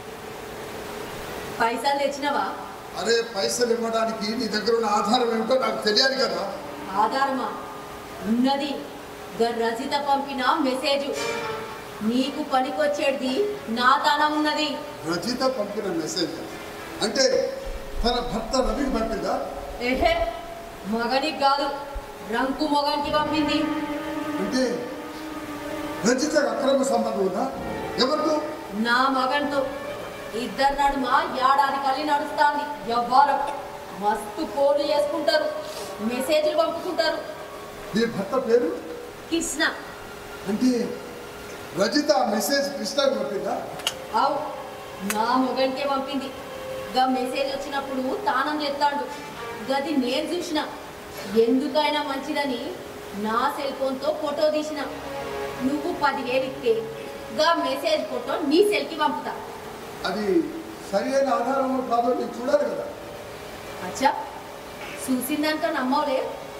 పైసలు తెచ్చినవా అరే పైసలు ఇవ్వడానికి నీ దగ్గర ఉన్న ఆధారం ఏమిటో నాకు తెలియాలి కదా ఆధారమా ఉన్నది గా రజిత పంపిన మెసేజ్ నీకు పనికొచ్చేది నా తాన ఉన్నది రజిత పంపిన మెసేజ్ అంటే తన భర్త రవికి పంపిందా ఏహే మగనికి కాదు రంకు మొగానికి పంపింది అంటే రజిత అక్రమ సంబంధం ఉందా ఎవరితో నా మగన్తో ఇద్దరు నడుమ ఏడాది కలిసి నడుస్తాంది ఎవ్వరం మస్తు ఫోన్లు చేసుకుంటారు మెసేజ్లు పంపుకుంటారు నీ భర్త పేరు కృష్ణ అంటే రజిత ఆ మెసేజ్ కృష్ణకి పంపిందా అవు నా మొగన్కే పంపింది గా మెసేజ్ వచ్చినప్పుడు తానం చేస్తాడు గది నేను చూసిన ఎందుకైనా మంచిదని నా సెల్ ఫోన్తో ఫోటో తీసిన నువ్వు పదివేలు ఇస్తే గా మెసేజ్ ఫోటో నీ సెల్కి పంపుతా అది సరి అయిన ఆధారం కాదో నేను చూడాలి కదా అచ్చా చూసిందాక నమ్మవులే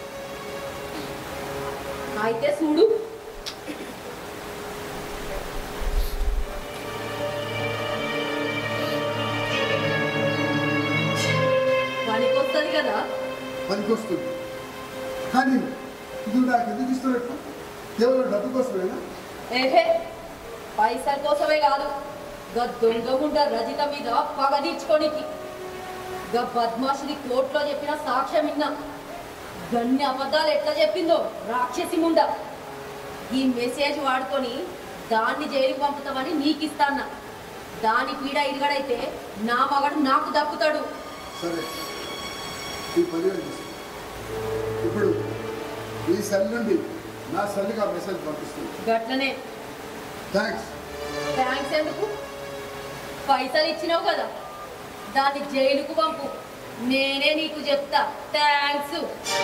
అయితే చూడు పనికొస్తుంది కదా పనికొస్తుంది కానీ నువ్వు నాకు ఎందుకు ఇస్తున్నట్టు కేవలం డబ్బు కోసమేనా ఏహే పైసల కోసమే కాదు గా దొంగగుండ రజిత మీద పగ తీర్చుకోనికి గా బద్మాషుది కోర్టులో చెప్పిన సాక్ష్యం విన్నా గన్ని అబద్ధాలు ఎట్లా చెప్పిందో రాక్షసి ముండ ఈ మెసేజ్ వాడుకొని దాన్ని జైలుకి పంపుతామని నీకు ఇస్తాన్నా దాని పీడ ఇరుగడైతే నా మగడు నాకు దక్కుతాడు సరే ఈ పదివేలు తీసుకో ఇప్పుడు ఈ సెల్ నుండి నా సెల్కి ఆ మెసేజ్ పంపిస్తుంది గట్లనే థ్యాంక్స్ థ్యాంక్స్ ఎందుకు పైసలు ఇచ్చినావు కదా దాన్ని జైలుకు పంపు నేనే నీకు చెప్తా థ్యాంక్స్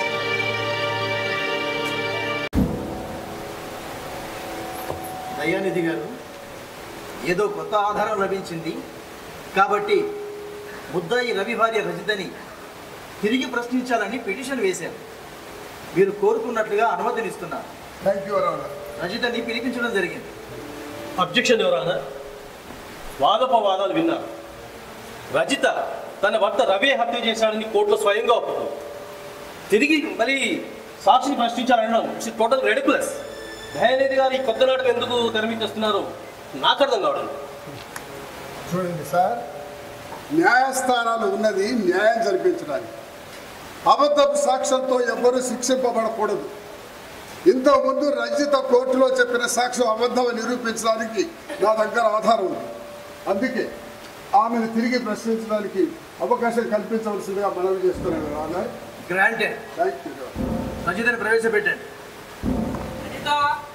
దయానిధి గారు ఏదో కొత్త ఆధారం లభించింది కాబట్టి ముద్దాయి రవి భార్య రజితని తిరిగి ప్రశ్నించాలని పిటిషన్ వేశారు మీరు కోరుకున్నట్లుగా అనుమతినిస్తున్నారు థ్యాంక్ యూ అరవణ రజితని పిలిపించడం జరిగింది అబ్జెక్షన్ ఎవరానా వాదోపవాదాలు విన్నారు రజిత తన భర్త రవి హత్య చేశాడని కోర్టులో స్వయంగా ఒప్పుకుంది తిరిగి మరి సాక్షిని ప్రశ్నించాలనడం it's total ridiculous Dayanidhi garu ఈ కొత్త నాటకం ఎందుకు తెరమించేస్తున్నారు నాకు అర్థం కావడం లేదు. చూడండి సార్ న్యాయస్థానాలు ఉన్నది న్యాయం జరిపించడానికి అబద్ధపు సాక్ష్యంతో ఎవ్వరూ శిక్షింపబడకూడదు ఇంతకుముందు రజిత కోర్టులో చెప్పిన సాక్ష్యం అబద్ధం నిరూపించడానికి నా దగ్గర ఆధారం ఉంది అందుకే ఆమెను తిరిగి ప్రశ్నించడానికి అవకాశం కల్పించవలసిందిగా మనవి చేస్తున్నాను ఆనర్ గ్రాంటెడ్ థ్యాంక్ యూ రజితని ప్రవేశపెట్టండి రజిత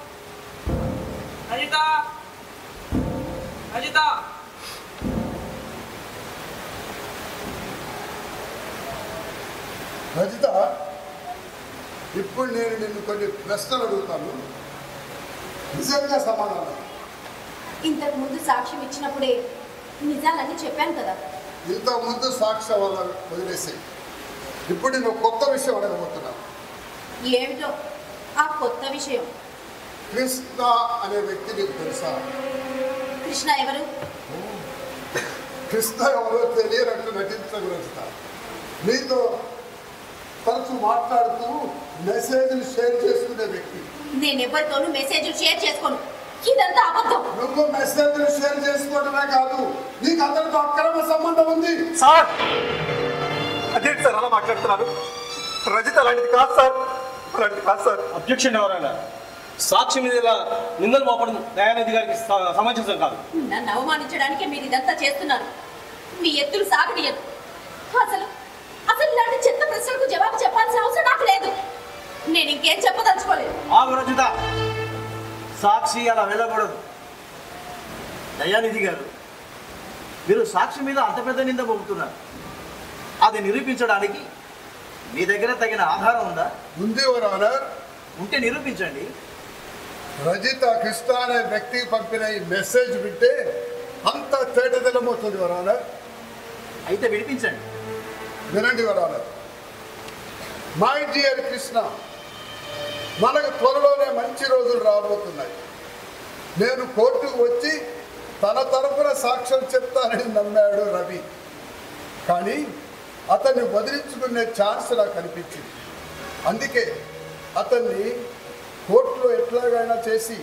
రజిత రజిత రజిత ఇప్పుడు నేను నిన్ను కొన్ని ప్రశ్నలు అడుగుతాను నిజంగా సమాధానం ఇంతకు ముందు సాక్ష్యం ఇచ్చినప్పుడే నిజాలన్నీ చెప్పాను కదా ఇంతకుముందు సాక్ష్యం వల్ల వదిలేసాయి ఇప్పుడు నేను ఒక కొత్త విషయం అడగబోతున్నాను ఏమిటో ఆ కొత్త విషయం కృష్ణ అనే వ్యక్తి నీకు తెలుసా కృష్ణ ఎవరు కృష్ణ ఎవరో తెలియనట్టు నటించడం రచిత నీతో తరచు మాట్లాడుతూ మెసేజ్లు షేర్ చేసుకునే వ్యక్తి నేను ఎవరితోనూ మెసేజ్లు షేర్ చేసుకోను ఇదంతా అబద్ధం నువ్వు మెసేజ్లు షేర్ చేసుకోవడమే కాదు నీకు అతనితో అక్రమ సంబంధం ఉంది సార్ అదేంటి సార్ అలా మాట్లాడుతున్నారు రజిత అలాంటిది కాదు సార్ అలాంటిది కాదు సార్ అబ్జెక్షన్ ఎవరైనా సాక్షి మీద ఇలా నిందలు మోపడం దయానిధి గారికి స- సమంజసం కాదు నన్ను అవమానించడానికి మీరు ఇదంతా చేస్తున్నారు మీ ఎత్తులు సాగడియదు అసలు అసలు ఇలాంటి చెత్త ప్రశ్నలకు జవాబు చెప్పాల్సిన అవసరం నాకు లేదు నేను ఇంకేం చెప్పదలుచుకోలేదు ఆగు రజిత సాక్షి అలా వెళ్ళకూడదు దయానిధి గారు మీరు సాక్షి మీద అంత పెద్ద నింద మోపుతున్నారు అది నిరూపించడానికి మీ దగ్గర తగిన ఆధారం ఉందా ఉంది యువర్ ఆనర్ ఉంటే నిరూపించండి రజిత కృష్ణ అనే వ్యక్తికి పంపిన ఈ మెసేజ్ వింటే అంత తేటతెల్లమవుతుంది యువర్ ఆనర్ అయితే వినిపించండి వినండి your honour my dear Krishna మనకు త్వరలోనే మంచి రోజులు రాబోతున్నాయి నేను కోర్టుకు వచ్చి తన తరపున సాక్ష్యం చెప్తానని నమ్మాడు రవి కానీ అతన్ని వదిలించుకునే ఛాన్స్ నాకు కనిపించింది అందుకే అతన్ని కోర్టులో ఎట్లాగైనా చేసి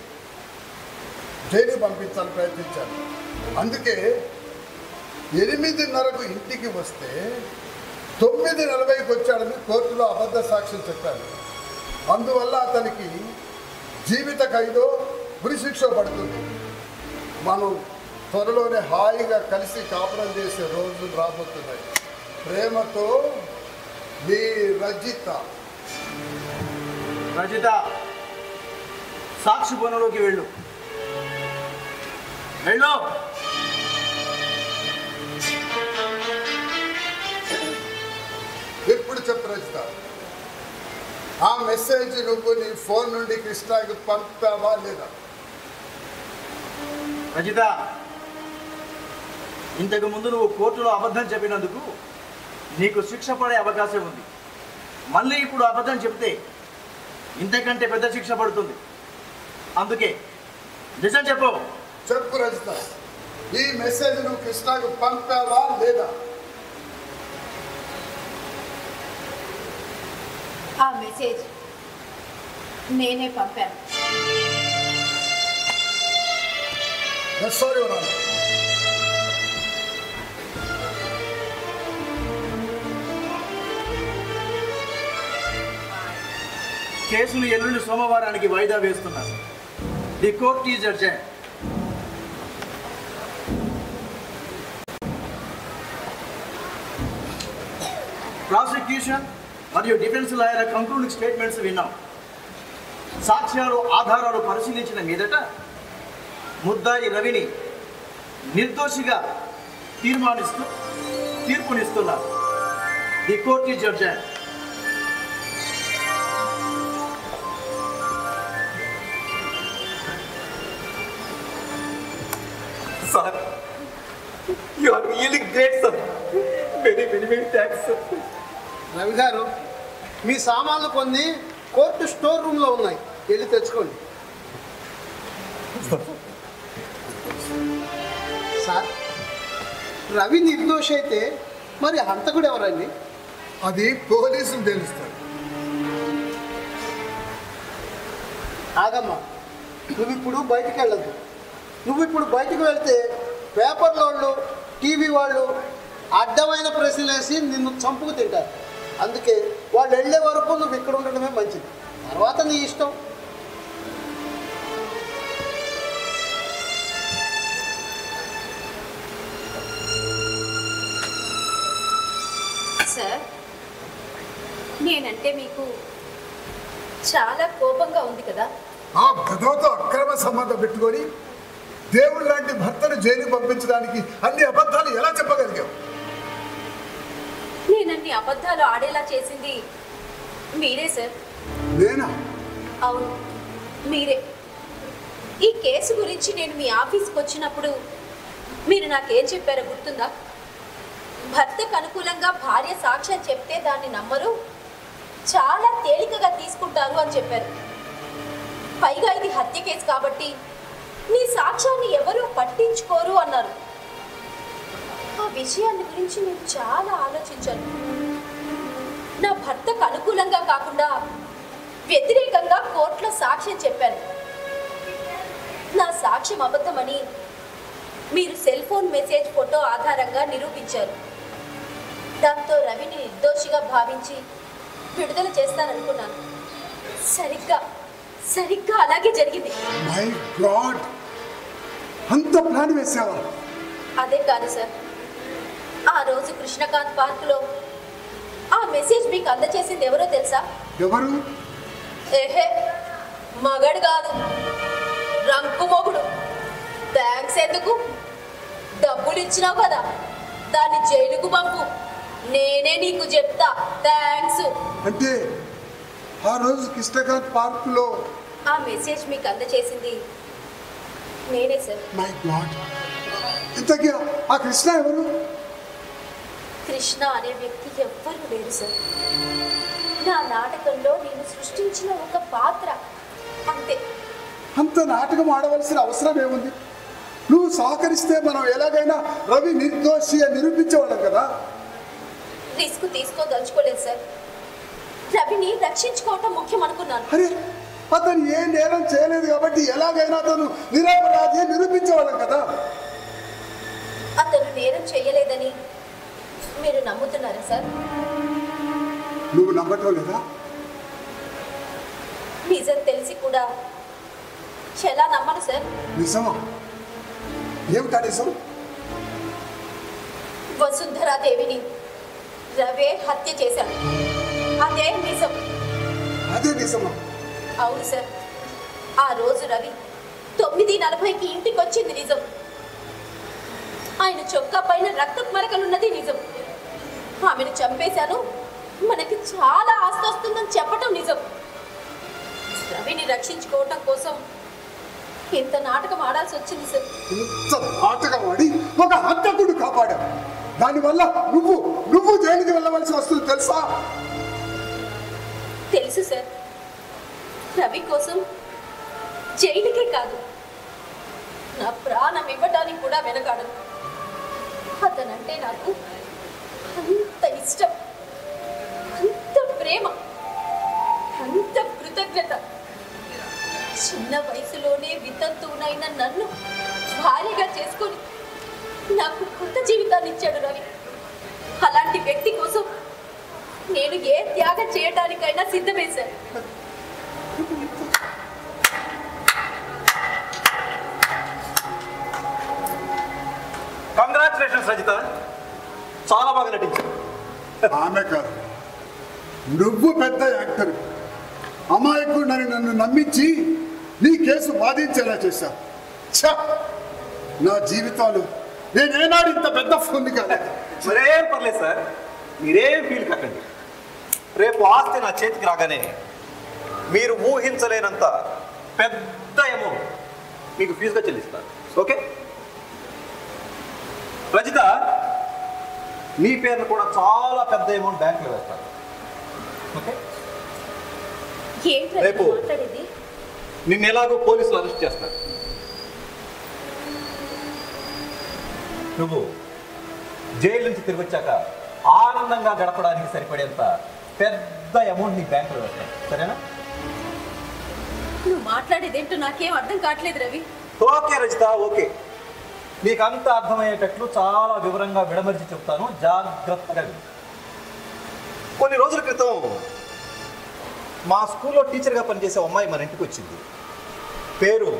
జైలు పంపించాలని ప్రయత్నించాను అందుకే ఎనిమిదిన్నరకు ఇంటికి వస్తే తొమ్మిది నలభైకి వచ్చాడని కోర్టులో అబద్ధ సాక్ష్యం చెప్పాను అందువల్ల అతనికి జీవిత ఖైదో ఉరిశిక్ష పడుతుంది మనం త్వరలోనే హాయిగా కలిసి కాపురం చేసే రోజులు రాబోతున్నాయి ప్రేమతో మీ రజిత రజిత సాక్షి పనులోకి వెళ్ళు వెళ్ళు ఎప్పుడు చెప్పు రజిత ఆ మెసేజ్ నువ్వు నీ ఫోన్ నుండి కృష్ణకి పంపావా లేదా రజిత ఇంతకు ముందు నువ్వు కోర్టులో అబద్ధం చెప్పినందుకు నీకు శిక్ష పడే అవకాశం ఉంది మళ్ళీ ఇప్పుడు అబద్ధం చెప్తే ఇంతకంటే పెద్ద శిక్ష పడుతుంది అందుకే నిజం చెప్పు చెప్పు రజిత ఈ మెసేజ్ నువ్వు కృష్ణకు పంపావా లేదా ఆ మెసేజ్ నేనే పంపాను సారీ రాను కేసులు ఎల్లుండి సోమవారానికి వాయిదా వేస్తున్నారు the court is adjourned prosecution మరియు డిఫెన్స్ లాయర్ కంక్లూడింగ్ స్టేట్మెంట్స్ విన్నాం సాక్ష్యాలు ఆధారాలు పరిశీలించిన మీదట ముద్దాయి రవిని నిర్దోషిగా తీర్మానిస్తూ తీర్పునిస్తున్నారు the court is adjourned sir you are really great sir very very very thanks sir Ravi garu మీ సామాన్లు కొన్ని కోర్టు స్టోర్ రూమ్లో ఉన్నాయి వెళ్ళి తెచ్చుకోండి సార్ రవి నిర్దోషి అయితే మరి హంతకుడు ఎవరండి అది పోలీసులు తెలుస్తారు ఆగమ్మా నువ్వు ఇప్పుడు బయటికి వెళ్ళద్దు నువ్వు ఇప్పుడు బయటికి వెళ్తే పేపర్ల వాళ్ళు టీవీ వాళ్ళు అడ్డమైన ప్రశ్నలు వేసి నిన్ను చంపుకు తింటారు అందుకే వాళ్ళు వెళ్ళే వరకు నువ్వు ఇక్కడ ఉండడమే మంచిది తర్వాత నీ ఇష్టం మీకు చాలా కోపంగా ఉంది కదా ఆ గదవతో అక్రమ సంబంధం పెట్టుకొని దేవుడు లాంటి భర్తను జైలుకి పంపించడానికి అన్ని అబద్ధాలు ఎలా చెప్పగలిగావు నేనన్ని అబద్ధాలు ఆడేలా చేసింది మీరే సార్ నేనా అవును మీరే ఈ కేసు గురించి నేను మీ ఆఫీస్కి వచ్చినప్పుడు మీరు నాకేం చెప్పారో గుర్తుందా భర్తకు అనుకూలంగా భార్య సాక్ష్యం చెప్తే దాన్ని నమ్మరు చాలా తేలికగా తీసుకుంటారు అని చెప్పారు పైగా ఇది హత్య కేసు కాబట్టి నీ సాక్ష్యాన్ని ఎవరూ పట్టించుకోరు అన్నారు ఆ విషయాన్ని గురించి నేను చాలా ఆలోచించాను నా భర్తకు అనుకూలంగా కాకుండా వ్యతిరేకంగా కోర్టులో సాక్ష్యం చెప్పాను నా సాక్ష్యం అబద్ధమని మీరు సెల్ ఫోన్ మెసేజ్ ఫోటో ఆధారంగా నిరూపించారు దాంతో రవిని నిర్దోషిగా భావించి విడుదల చేస్తాననుకున్నాను సరిగ్గా సరిగ్గా అలాగే జరిగింది మై గాడ్ అంత ప్లాన్ వేసావా అదే కాదు సార్ ఆ రోజు కృష్ణకాంత్ పార్కులో ఆ మెసేజ్ మీకు అందచేసింది ఎవరో తెలుసా ఎవరు ఏహే మగడు కాదు రంకు మొగుడు థ్యాంక్స్ ఎందుకు డబ్బులు ఇచ్చినావు కదా దాన్ని జైలుకు పంపు నేనే నీకు చెప్తా థ్యాంక్స్ అంటే ఆ రోజు కృష్ణకాంత్ పార్కులో ఆ మెసేజ్ మీకు అందచేసింది నేనే సార్ మై గాడ్ ఇంతకీ ఆ కృష్ణ ఎవరు కృష్ణ అనే వ్యక్తి ఎవ్వరూ లేరు సార్ నా నాటకంలో నేను సృష్టించిన ఒక పాత్ర అంతే అంత నాటకం ఆడవలసిన అవసరం ఏముంది నువ్వు సహకరిస్తే మనం ఎలాగైనా రవి నిర్దోషి అని నిరూపించేవాళ్ళం కదా రిస్క్ తీసుకోదలుచుకోలేదు సార్ రవిని రక్షించుకోవటం ముఖ్యం అనుకున్నాను అరే అతను ఏ నేరం చేయలేదు కాబట్టి ఎలాగైనా అతను నిరపరాధి అని నిరూపించేవాళ్ళం కదా అతను నేరం చేయలేదని మీరు నమ్ముతున్నారా సార్ నువ్వు నమ్మటం లేదా నిజం తెలిసి కూడా ఎలా నమ్మను సార్ నిజమా ఏమిటా నిజం వసుంధరాదేవిని రవే హత్య చేశాడు అదే నిజం అదే నిజమా అవును సార్ ఆ రోజు రవి తొమ్మిది నలభైకి ఇంటికి వచ్చింది నిజం ఆయన చొక్కా పైన రక్త మరకలున్నది నిజం ఆమెను చంపేశాను మనకి చాలా ఆస్తి వస్తుందని చెప్పటం నిజం రవిని రక్షించుకోవటం కోసం ఇంత నాటకం ఆడాల్సి వచ్చింది సార్ ఇంత నాటకం ఆడి ఒక హంతకుడు కాపాడావు దానివల్ల నువ్వు నువ్వు జైలుకి వెళ్ళవలసి వస్తుంది తెలుసా తెలుసు సార్ రవి కోసం జైలుకే కాదు నా ప్రాణం ఇవ్వడానికి కూడా వెనకాడను అతనంటే నాకు అంత ఇష్టం అంత ప్రేమ అంత కృతజ్ఞత చిన్న వయసులోనే వితంతువునైన నన్ను భార్యగా చేసుకొని నాకు కొత్త జీవితాన్ని ఇచ్చాడు రవి అలాంటి వ్యక్తి కోసం నేను ఏ త్యాగం చేయడానికైనా సిద్ధమే సార్ కంగ్రాచులేషన్స్ రజిత చాలా బాగా నటించావు ఆమె కాదు నువ్వు పెద్ద యాక్టర్ అమాయకుడిని నన్ను నమ్మించి నీ కేసు వాదించేలా చేశావు ఛ! నా జీవితంలో నేనేనాడు ఇంత పెద్ద ఫోన్ కాలేదు మరేం పర్లేదు సార్ మీరేం ఫీల్ కాకండి రేపు ఆస్తి నా చేతికి రాగానే మీరు ఊహించలేనంత పెద్ద అమౌంట్ మీకు ఫీజుగా చెల్లిస్తారు ఓకే రజిత మీ పేరును కూడా చాలా పెద్ద అమౌంట్ బ్యాంకులో వేస్తారు ఓకే ఏంటి రవి రేపు. మాట్లాడేది నిన్న ఎలాగో పోలీసులు అరెస్ట్ చేస్తారు నువ్వు జైలు నుంచి తిరిగి వచ్చాక ఆనందంగా గడపడానికి సరిపడేంత పెద్ద అమౌంట్ నీ బ్యాంకులో వేస్తాను సరేనా నువ్వు మాట్లాడేదేంటో నాకేం అర్థం కావట్లేదు రవి ఓకే రజిత ఓకే నీకు అంత అర్థమయ్యేటట్లు చాలా వివరంగా విడమర్చి చెప్తాను జాగ్రత్తగా విను. కొన్ని రోజుల క్రితం మా స్కూల్లో టీచర్గా పనిచేసే ఓ అమ్మాయి మన ఇంటికి వచ్చింది పేరు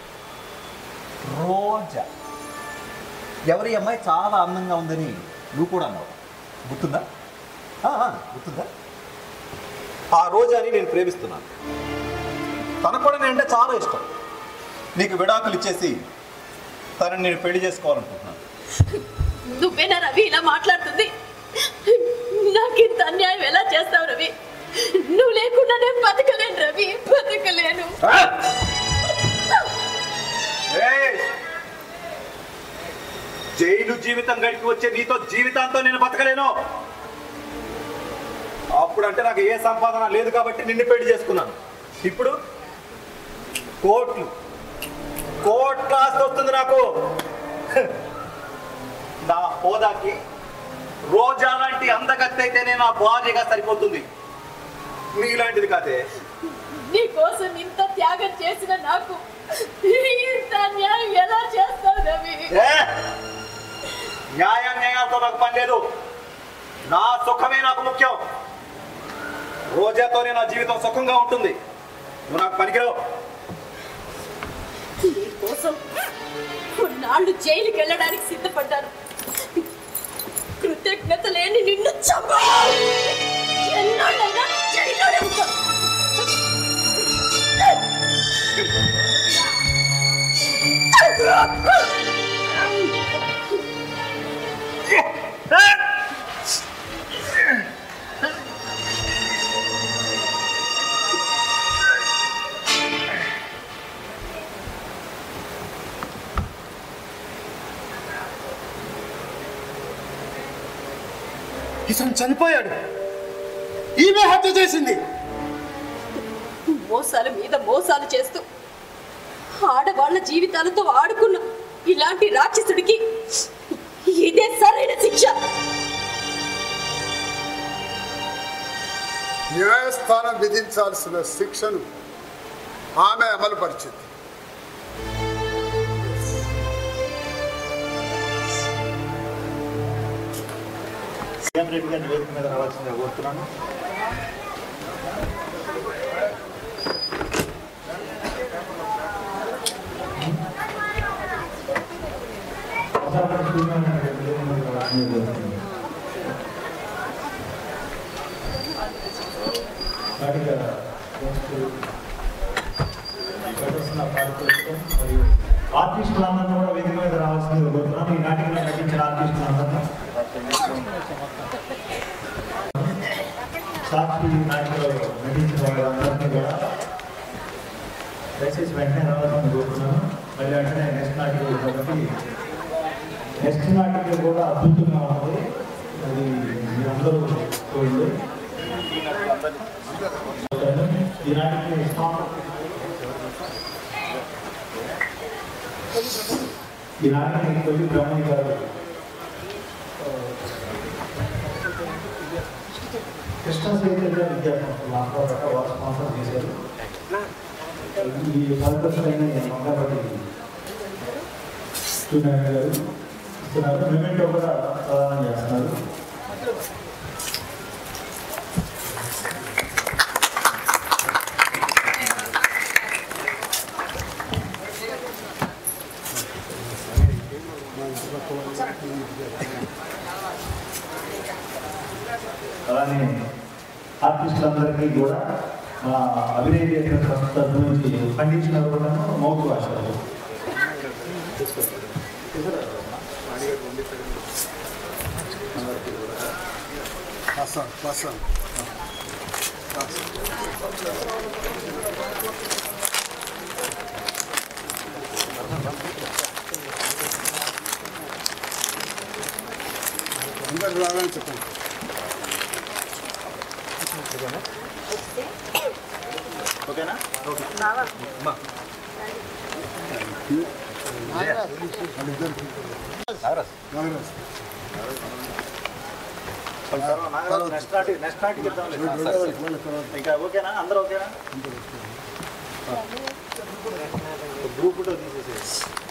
రోజా ఎవరి అమ్మాయి చాలా అందంగా ఉందని నువ్వు కూడా అన్నావు గుర్తుందా ఆ, ఆ, గుర్తుందా ఆ రోజాని నేను ప్రేమిస్తున్నాను తనకు కూడా నేనంటే చాలా ఇష్టం నీకు విడాకులు ఇచ్చేసి తనని నేను పెళ్లి చేసుకోవాలనుకుంటున్నాను నువ్వేనా రవి ఇలా మాట్లాడుతుంది నాకు ఇంత అన్యాయం ఎలా చేస్తావు రవి నువ్వు లేకుండా నేను బతకలేను రవి బతకలేను ఏయ్! జైలు జీవితం గడిపి వచ్చే నీతో జీవితాంతం నేను బతకలేను అప్పుడంటే నాకు ఏ సంపాదన లేదు కాబట్టి నిన్ను పెళ్లి చేసుకున్నాను ఇప్పుడు కోట్లు కోట్ల ఆస్తి వస్తుంది నాకు హ్. నా హోదాకి రోజా లాంటి అందగత్తి అయితేనే నా భార్యగా సరిపోతుంది నీలాంటిది కాదే నీ కోసం ఇంత త్యాగం చేసిన నాకు ఇంత అన్యాయం ఎలా చేస్తావు రవి ఏ! న్యాయ న్యాయాలతో నాకు పని లేదు నా సుఖమే నాకు ముఖ్యం రోజాతోనే నా జీవితం సుఖంగా ఉంటుంది నువ్వు నాకు పనికిరావు నీ కోసం కొన్నాళ్ళు జైలుకి వెళ్ళడానికి సిద్ధపడ్డాను కృతజ్ఞత లేని నిన్ను చంపా ఎన్నాళ్ళైనా జైల్లోనే ఉంటా ఇతను చనిపోయాడు ఈమె హత్య చేసింది మోసాల మీద మోసాలు చేస్తూ ఆడవాళ్ళ జీవితాలతో ఆడుకున్న ఇలాంటి రాక్షసుడికి ఇదే సరైన శిక్ష న్యాయస్థానం విధించాల్సిన శిక్షను ఆమె అమలుపరిచింది సీఎం రెడ్డి గారిని వేదిక మీద రావాల్సిందిగా కోరుతున్నాను ఆర్టిస్టులందరినీ కూడా వేదిక మీద రావాల్సిందిగా కోరుతున్నాను ఈ నాటికలో నటించిన ఆర్టిస్టులందరినీ సాక్షి నాటికలో నటించిన వాళ్ళందరినీ కూడా దయచేసి వెంటనే రావాలని కోరుతున్నాను మళ్ళీ వెంటనే నెక్స్ట్ నాటిక కాబట్టి నెక్స్ట్ నాటిక కూడా అద్భుతంగా ఉంది అది మీరందరూ చూడండి ఈ నాటిక ఇస్తాం ఈ నాటిక తొలి బ్రహ్మణి గారు కృష్ణ చైతన్య విద్యాసంస్థలు ఆంధ్రప్రదేశ్ వారు స్పాన్సర్ చేశారు ఈ సదస్సులైన మంగాపతి సూర్యనారాయణ గారు ఇస్తున్నారు మెమెంటో కూడా ప్రదానం చేస్తున్నారు అలానే ఆర్టిస్టులందరికీ కూడా మా అభినయ థియేటర్ సంస్థ నుంచి పండించిన కూడా మౌత్ భాషలు పసంద్ పసంద్ అందరికి రావాలని చెప్పండి ఓకేనా నాగరాజ్ నెక్స్ట్ నాటి నెక్స్ట్ నాటికి ఇద్దాంలే. ఇంకా ఓకేనా అందరూ ఓకేనా గ్రూప్ ఫోటో తీసేసేయండి